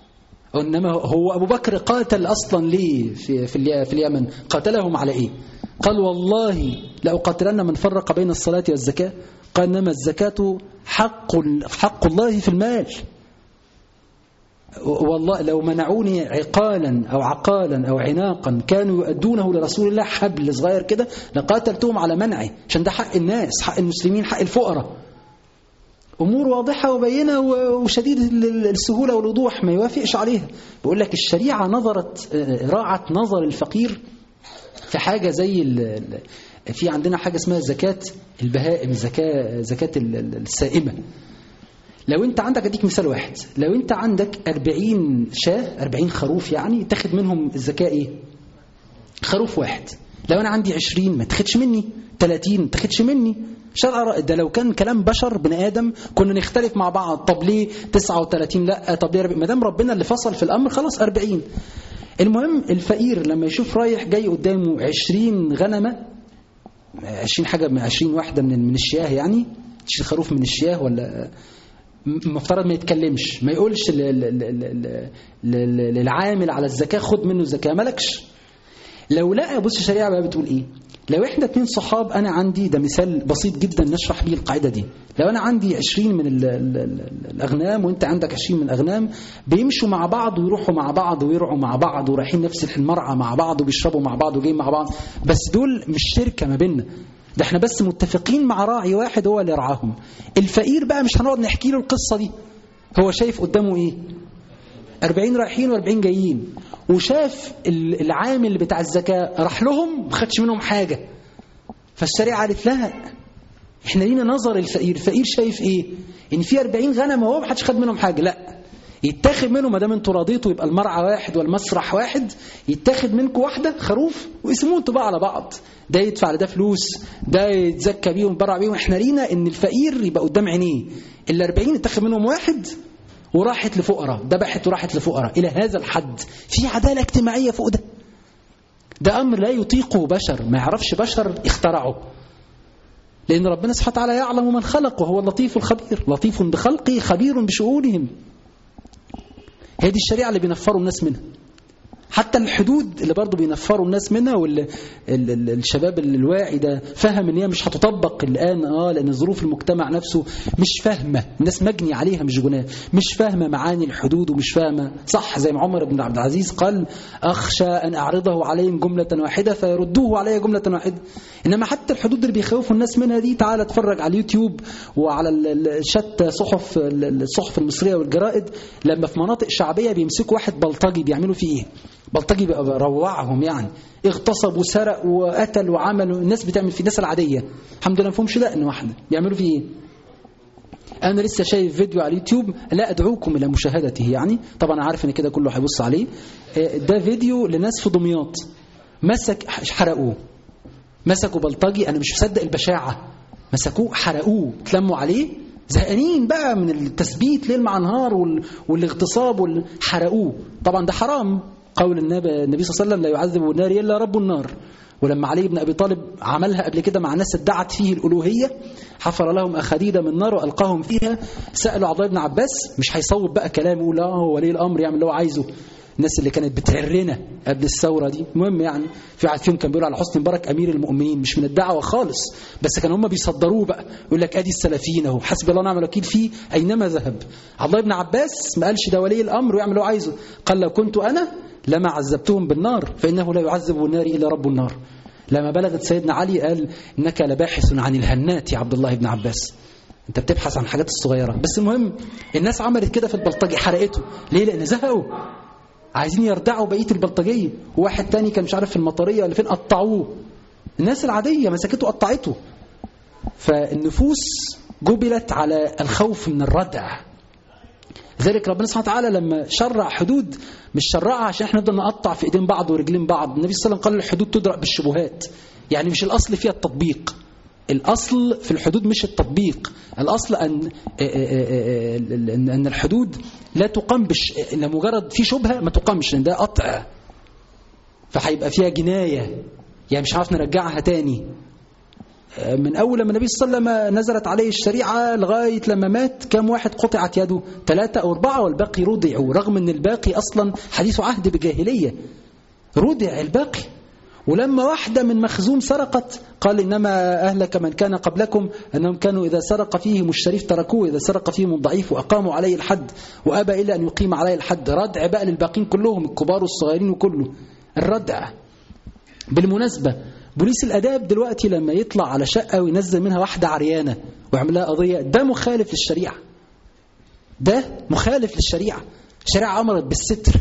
[SPEAKER 9] وإنما هو أبو بكر قاتل أصلا ليه في, في, في اليمن قاتلهم على إيه قال والله لأقاتلن من فرق بين الصلاة والزكاة قال إنما الزكاة حق, حق الله في المال والله لو منعوني عقالا أو عقالا أو عناقا كانوا يؤدونه لرسول الله حبل صغير كده لقاتلتهم على منعه عشان ده حق الناس حق المسلمين حق الفقراء أمور واضحة وبينة وشديد السهولة والوضوح ما يوافقش عليها بقول لك الشريعة نظرت راعت نظر الفقير في حاجة زي في عندنا حاجة اسمها زكاة البهائم زكاة زكاة السائمة لو انت عندك اديك مثال واحد لو انت عندك 40 شاه 40 خروف يعني تاخد منهم الزكاة ايه خروف واحد لو انا عندي 20 ما تاخدش مني 30 ما تاخدش مني شرع ده لو كان كلام بشر بني ادم كنا نختلف مع بعض طب ليه 39 لا طب ليه ما دام ربنا اللي فصل في الامر خلاص 40 المهم الفقير لما يشوف رايح جاي قدامه 20 غنمه 20 حاجه من 20 واحده من من الشياه يعني 20 خروف من الشياه ولا مفترض ما يتكلمش ما يقولش للعامل على الزكاه خد منه الزكاه مالكش لو لقى بص الشريعه بقى بتقول ايه لو احنا اتنين صحاب انا عندي ده مثال بسيط جدا نشرح بيه القاعده دي لو انا عندي 20 من ال ال ال الاغنام وانت عندك 20 من الاغنام بيمشوا مع بعض ويروحوا مع بعض ويرعوا مع بعض ورايحين نفس المرعى مع بعض وبيشربوا مع بعض وجايين مع بعض بس دول مش شركه ما بيننا ده احنا بس متفقين مع راعي واحد هو اللي يرعاهم الفقير بقى مش هنقعد نحكي له القصة دي هو شايف قدامه ايه 40 رايحين و40 جايين وشاف ال- العامل بتاع الزكاة راح لهم ما خدش منهم حاجة فالشريعة قالت لا احنا لينا نظر الفقير الفقير شايف ايه ان في 40 غنم اهو ما حدش خد منهم حاجة لا يتاخد منهم ما دام انتوا رضيتوا يبقى المرعى واحد والمسرح واحد يتاخد منكم واحده خروف واسموه انتوا بقى على بعض ده يدفع لده فلوس ده يتزكى بيهم يتبرع بيهم احنا لينا ان الفقير يبقى قدام عينيه ال 40 يتاخد منهم واحد وراحت لفقراء ذبحت وراحت لفقراء الى هذا الحد في عداله اجتماعيه فوق ده ده امر لا يطيقه بشر ما يعرفش بشر اخترعه لان ربنا سبحانه وتعالى يعلم من خلق وهو اللطيف الخبير لطيف بخلقه خبير بشؤونهم هي دي الشريعه اللي بينفروا الناس منها حتى الحدود اللي برضه بينفروا الناس منها والشباب الواعي ده فهم ان هي مش هتطبق الان اه لان ظروف المجتمع نفسه مش فاهمه الناس مجني عليها مش جناه مش فاهمه معاني الحدود ومش فاهمه صح زي ما عمر بن عبد العزيز قال اخشى ان اعرضه عليهم جمله واحده فيردوه علي جمله واحده انما حتى الحدود اللي بيخوفوا الناس منها دي تعالى اتفرج على اليوتيوب وعلى ال- ال- شتى صحف ال- الصحف المصريه والجرائد لما في مناطق شعبيه بيمسكوا واحد بلطجي بيعملوا فيه ايه بلطجي بقى روعهم يعني اغتصب وسرق وقتل وعمل الناس بتعمل في الناس العاديه الحمد لله ما فيهمش دقن واحده بيعملوا فيه ايه انا لسه شايف فيديو على اليوتيوب لا ادعوكم الى مشاهدته يعني طبعا عارف ان كده كله هيبص عليه آه، ده فيديو لناس في دمياط مسك حرقوه مسكوا بلطجي انا مش مصدق البشاعه مسكوه حرقوه اتلموا عليه زهقانين بقى من التثبيت ليل مع نهار وال... والاغتصاب وال... حرقوه طبعا ده حرام قول النبي النبي صلى الله عليه وسلم لا يعذب النار الا رب النار ولما علي بن ابي طالب عملها قبل كده مع ناس ادعت فيه الالوهيه حفر لهم اخاديد من نار والقاهم فيها سالوا عبد الله بن عباس مش هيصوب بقى كلام يقول اه هو ولي الامر يعمل اللي هو عايزه الناس اللي كانت بتعرنا قبل الثوره دي المهم يعني في واحد فيهم كان بيقول على حسني مبارك امير المؤمنين مش من الدعوه خالص بس كانوا هم بيصدروه بقى يقول لك ادي السلفيين اهو حسبي الله ونعم الوكيل فيه اينما ذهب عبد الله بن عباس ما قالش ده ولي الامر ويعمل اللي هو عايزه قال لو كنت انا لما عذبتهم بالنار فانه لا يعذب بالنار الا رب النار لما بلغت سيدنا علي قال انك لباحث عن الهنات يا عبد الله بن عباس انت بتبحث عن الحاجات الصغيره بس المهم الناس عملت كده في البلطجي حرقته ليه لان زهقوا عايزين يردعوا بقيه البلطجيه وواحد تاني كان مش عارف في المطريه ولا فين قطعوه الناس العاديه مسكته قطعته فالنفوس جبلت على الخوف من الردع لذلك ربنا سبحانه وتعالى لما شرع حدود مش شرعها عشان احنا نفضل نقطع في ايدين بعض ورجلين بعض النبي صلى الله عليه وسلم قال الحدود تدرأ بالشبهات يعني مش الاصل فيها التطبيق الاصل في الحدود مش التطبيق الاصل ان ان أن الحدود لا تقام بش لمجرد في شبهه ما تقامش لان ده قطع فهيبقى فيها جنايه يعني مش عارف نرجعها تاني من أول لما النبي صلى الله عليه وسلم نزلت عليه الشريعة لغاية لما مات كم واحد قطعت يده ثلاثة أو أربعة والباقي ردعوا رغم أن الباقي أصلا حديث عهد بجاهلية ردع الباقي ولما واحدة من مخزوم سرقت قال إنما أهلك من كان قبلكم أنهم كانوا إذا سرق فيهم الشريف تركوه إذا سرق فيهم الضعيف وأقاموا عليه الحد وأبى إلا أن يقيم عليه الحد ردع بقى للباقين كلهم الكبار والصغيرين وكله الردع بالمناسبة بوليس الاداب دلوقتي لما يطلع على شقه وينزل منها واحده عريانه ويعمل لها قضيه ده مخالف للشريعه ده مخالف للشريعه الشريعه امرت بالستر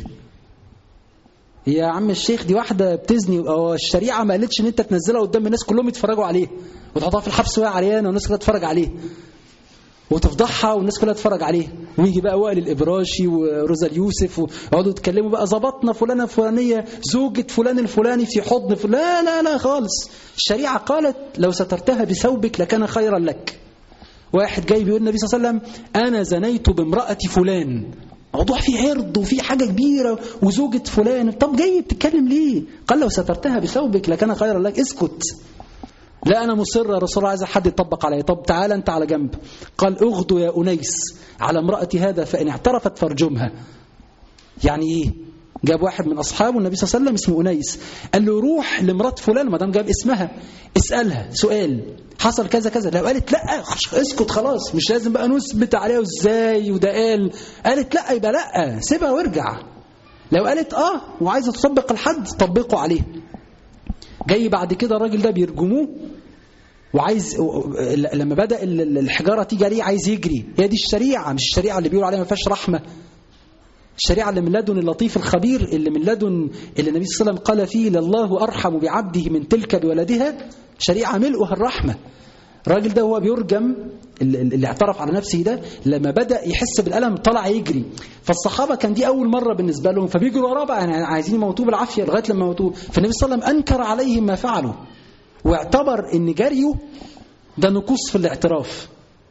[SPEAKER 9] يا عم الشيخ دي واحده بتزني اه الشريعه ما قالتش ان انت تنزلها قدام الناس كلهم يتفرجوا عليه وتحطها في الحبس وهي عريانه والناس كلها تتفرج عليه وتفضحها والناس كلها تتفرج عليه ويجي بقى وائل الابراشي وروزا اليوسف ويقعدوا يتكلموا بقى ظبطنا فلانه الفلانيه زوجة فلان الفلاني في حضن فلان لا لا لا خالص الشريعه قالت لو سترتها بثوبك لكان خيرا لك واحد جاي بيقول النبي صلى الله عليه وسلم انا زنيت بامراه فلان موضوع فيه عرض وفيه حاجة كبيرة وزوجة فلان طب جاي بتتكلم ليه قال لو سترتها بثوبك لكان خيرا لك اسكت لا أنا مصر يا رسول الله عايز حد يطبق علي طب تعالى أنت على جنب قال اغدو يا أنيس على امرأة هذا فإن اعترفت فارجمها يعني إيه جاب واحد من أصحابه النبي صلى الله عليه وسلم اسمه أنيس قال له روح لمرات فلان ما دام جاب اسمها اسألها سؤال حصل كذا كذا لو قالت لا اسكت خلاص مش لازم بقى نثبت عليها ازاي وده قال قالت لا يبقى لا سيبها وارجع لو قالت اه وعايزه تطبق الحد طبقه عليه جاي بعد كده الراجل ده بيرجموه وعايز لما بدأ الحجارة تيجي عليه عايز يجري هي دي الشريعة مش الشريعة اللي بيقولوا عليها ما فيهاش رحمة الشريعة اللي من لدن اللطيف الخبير اللي من لدن اللي النبي صلى الله عليه وسلم قال فيه لله أرحم بعبده من تلك بولدها شريعة ملؤها الرحمة الراجل ده هو بيرجم اللي اعترف على نفسه ده لما بدأ يحس بالألم طلع يجري فالصحابة كان دي أول مرة بالنسبة لهم فبيجروا وراه بقى يعني عايزين يموتوه بالعافية لغاية لما يموتوه فالنبي صلى الله عليه وسلم أنكر عليهم ما فعلوا واعتبر ان جريه ده نقص في الاعتراف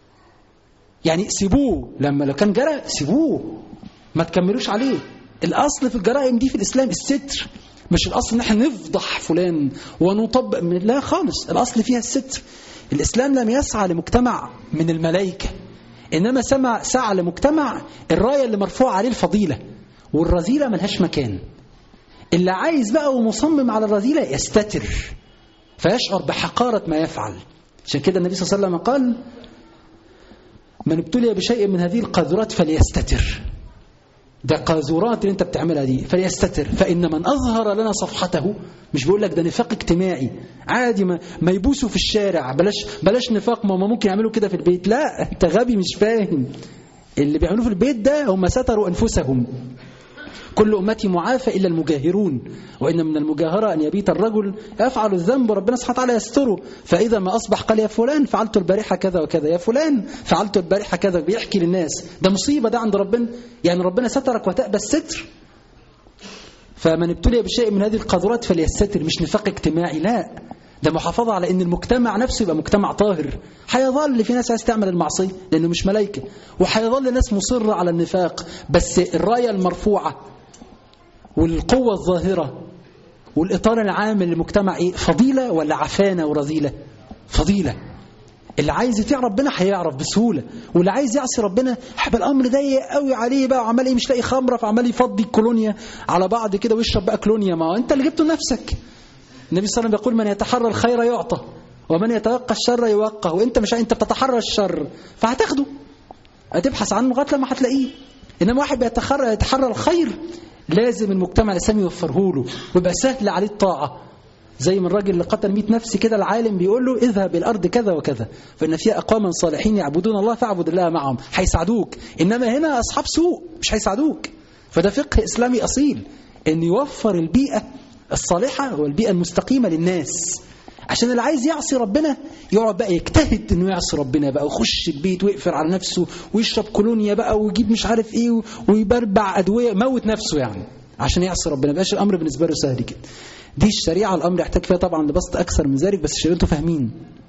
[SPEAKER 9] يعني سيبوه لما لو كان جرى سيبوه ما تكملوش عليه الاصل في الجرائم دي في الاسلام الستر مش الاصل ان احنا نفضح فلان ونطبق لا خالص الاصل فيها الستر الاسلام لم يسعى لمجتمع من الملائكه انما سمع سعى لمجتمع الرايه اللي مرفوعه عليه الفضيله والرذيله ملهاش مكان اللي عايز بقى ومصمم على الرذيله يستتر فيشعر بحقارة ما يفعل عشان كده النبي صلى الله عليه وسلم قال من ابتلي بشيء من هذه القاذورات فليستتر ده قاذورات اللي انت بتعملها دي فليستتر فإن من أظهر لنا صفحته مش بيقول لك ده نفاق اجتماعي عادي ما, ما يبوسوا في الشارع بلاش بلاش نفاق ما ممكن يعملوا كده في البيت لا انت غبي مش فاهم اللي بيعملوه في البيت ده هم ستروا أنفسهم كل أمتي معافى إلا المجاهرون وإن من المجاهرة أن يبيت الرجل يفعل الذنب وربنا سبحانه وتعالى يستره فإذا ما أصبح قال يا فلان فعلت البارحة كذا وكذا يا فلان فعلت البارحة كذا بيحكي للناس ده مصيبة ده عند ربنا يعني ربنا سترك وتأبى الستر فمن ابتلي بشيء من هذه القاذورات فليستتر مش نفاق اجتماعي لا ده محافظة على ان المجتمع نفسه يبقى مجتمع طاهر هيظل في ناس عايز تعمل المعصية لانه مش ملائكة وهيظل ناس مصرة على النفاق بس الراية المرفوعة والقوة الظاهرة والإطار العام للمجتمع إيه؟ فضيلة ولا عفانة ورذيلة فضيلة اللي عايز يطيع ربنا هيعرف بسهولة واللي عايز يعصي ربنا هيبقى الأمر ضيق قوي عليه بقى وعمال إيه مش لاقي خمرة فعمال يفضي الكولونيا على بعض كده ويشرب بقى كولونيا ما هو أنت اللي جبته لنفسك النبي صلى الله عليه وسلم يقول من يتحرى الخير يعطى ومن يتوقى الشر يوقى وانت مش انت بتتحرى الشر فهتاخده هتبحث عنه لغايه لما هتلاقيه انما واحد بيتحرى يتحرى الخير لازم المجتمع الاسلامي يوفره له ويبقى سهل عليه الطاعه زي ما الراجل اللي قتل 100 نفس كده العالم بيقول له اذهب الارض كذا وكذا فان فيها اقواما صالحين يعبدون الله فاعبد الله معهم هيساعدوك انما هنا اصحاب سوء مش هيساعدوك فده فقه اسلامي اصيل ان يوفر البيئه الصالحه والبيئه المستقيمه للناس عشان اللي عايز يعصي ربنا يقعد بقى يجتهد انه يعصي ربنا بقى ويخش البيت ويقفل على نفسه ويشرب كولونيا بقى ويجيب مش عارف ايه ويبربع ادويه موت نفسه يعني عشان يعصي ربنا بقاش الامر بالنسبه له سهل كده دي الشريعه الامر يحتاج فيها طبعا لبسط اكثر من ذلك بس عشان انتوا فاهمين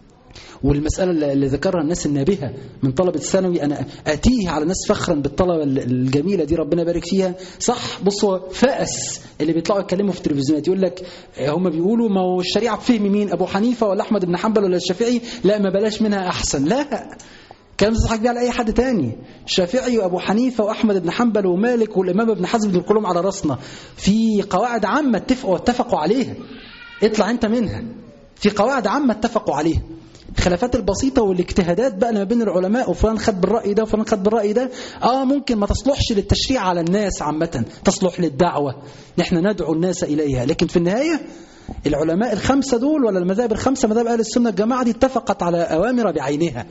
[SPEAKER 9] والمسألة اللي ذكرها الناس النابهة من طلبة الثانوي أنا أتيه على الناس فخرا بالطلبة الجميلة دي ربنا يبارك فيها صح بصوا فأس اللي بيطلعوا يتكلموا في التلفزيونات يقول لك هم بيقولوا ما هو الشريعة بفهم مين أبو حنيفة ولا أحمد بن حنبل ولا الشافعي لا ما بلاش منها أحسن لا كلام تضحك بيه على أي حد تاني الشافعي وأبو حنيفة وأحمد بن حنبل ومالك والإمام ابن حزم دول كلهم على راسنا في قواعد عامة اتفقوا اتفقوا عليها اطلع أنت منها في قواعد عامة اتفقوا عليها الخلافات البسيطة والاجتهادات بقى ما بين العلماء وفلان خد بالرأي ده وفلان خد بالرأي ده اه ممكن ما تصلحش للتشريع على الناس عامة تصلح للدعوة نحن ندعو الناس إليها لكن في النهاية العلماء الخمسة دول ولا المذاهب الخمسة مذاهب أهل السنة الجماعة دي اتفقت على أوامر بعينها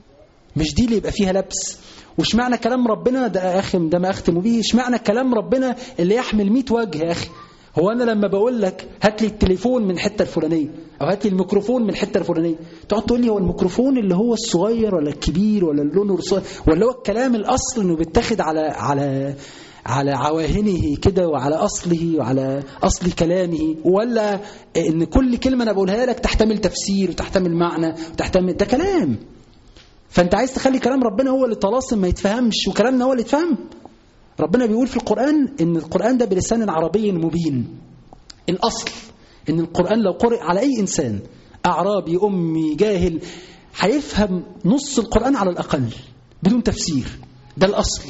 [SPEAKER 9] مش دي اللي يبقى فيها لبس وش معنى كلام ربنا ده يا أخي ده ما أختم به ايش معنى كلام ربنا اللي يحمل 100 وجه يا أخي هو أنا لما بقول لك هات لي التليفون من الحتة الفلانية أو هات لي الميكروفون من الحتة الفلانية تقعد تقول لي هو الميكروفون اللي هو الصغير ولا الكبير ولا اللون الصغير ولا هو الكلام الأصل إنه بيتاخد على على على عواهنه كده وعلى أصله وعلى أصل كلامه ولا إن كل كلمة أنا بقولها لك تحتمل تفسير وتحتمل معنى وتحتمل ده كلام فأنت عايز تخلي كلام ربنا هو اللي طلاسم ما يتفهمش وكلامنا هو اللي يتفهم ربنا بيقول في القرآن إن القرآن ده بلسان عربي مبين الأصل إن القرآن لو قرئ على أي إنسان أعرابي أمي جاهل هيفهم نص القرآن على الأقل بدون تفسير ده الأصل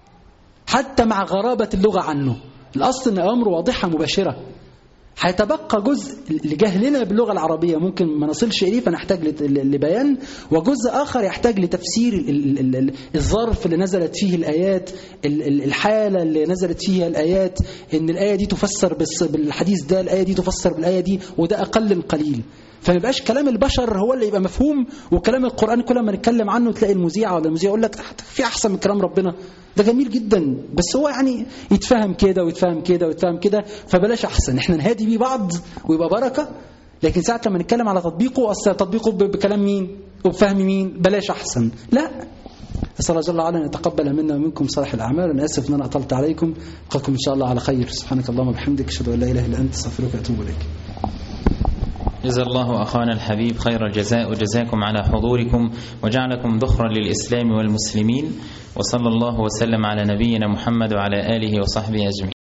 [SPEAKER 9] حتى مع غرابة اللغة عنه الأصل أن أمر واضحة مباشرة هيتبقى جزء لجهلنا باللغة العربية ممكن ما نصلش إليه فنحتاج لبيان وجزء آخر يحتاج لتفسير الظرف اللي نزلت فيه الآيات الحالة اللي نزلت فيها الآيات إن الآية دي تفسر بالحديث ده الآية دي تفسر بالآية دي وده أقل القليل فما يبقاش كلام البشر هو اللي يبقى مفهوم وكلام القرآن كل ما نتكلم عنه تلاقي المذيعة ولا المذيع يقول لك في أحسن من كلام ربنا ده جميل جدا بس هو يعني يتفهم كده ويتفهم كده ويتفهم كده فبلاش أحسن احنا نهادي بيه بعض ويبقى بركة لكن ساعة لما نتكلم على تطبيقه أصل تطبيقه ب- بكلام مين وبفهم مين بلاش أحسن لا أسأل الله جل وعلا أن يتقبل منا ومنكم صالح الأعمال أنا آسف أن أنا أطلت عليكم ألقاكم إن شاء الله على خير سبحانك اللهم وبحمدك أشهد أن لا إله إلا أنت أستغفرك وأتوب إليك
[SPEAKER 4] جزا الله أخانا الحبيب خير الجزاء وجزاكم على حضوركم وجعلكم ذخرا للإسلام والمسلمين وصلى الله وسلم على نبينا محمد وعلى آله وصحبه أجمعين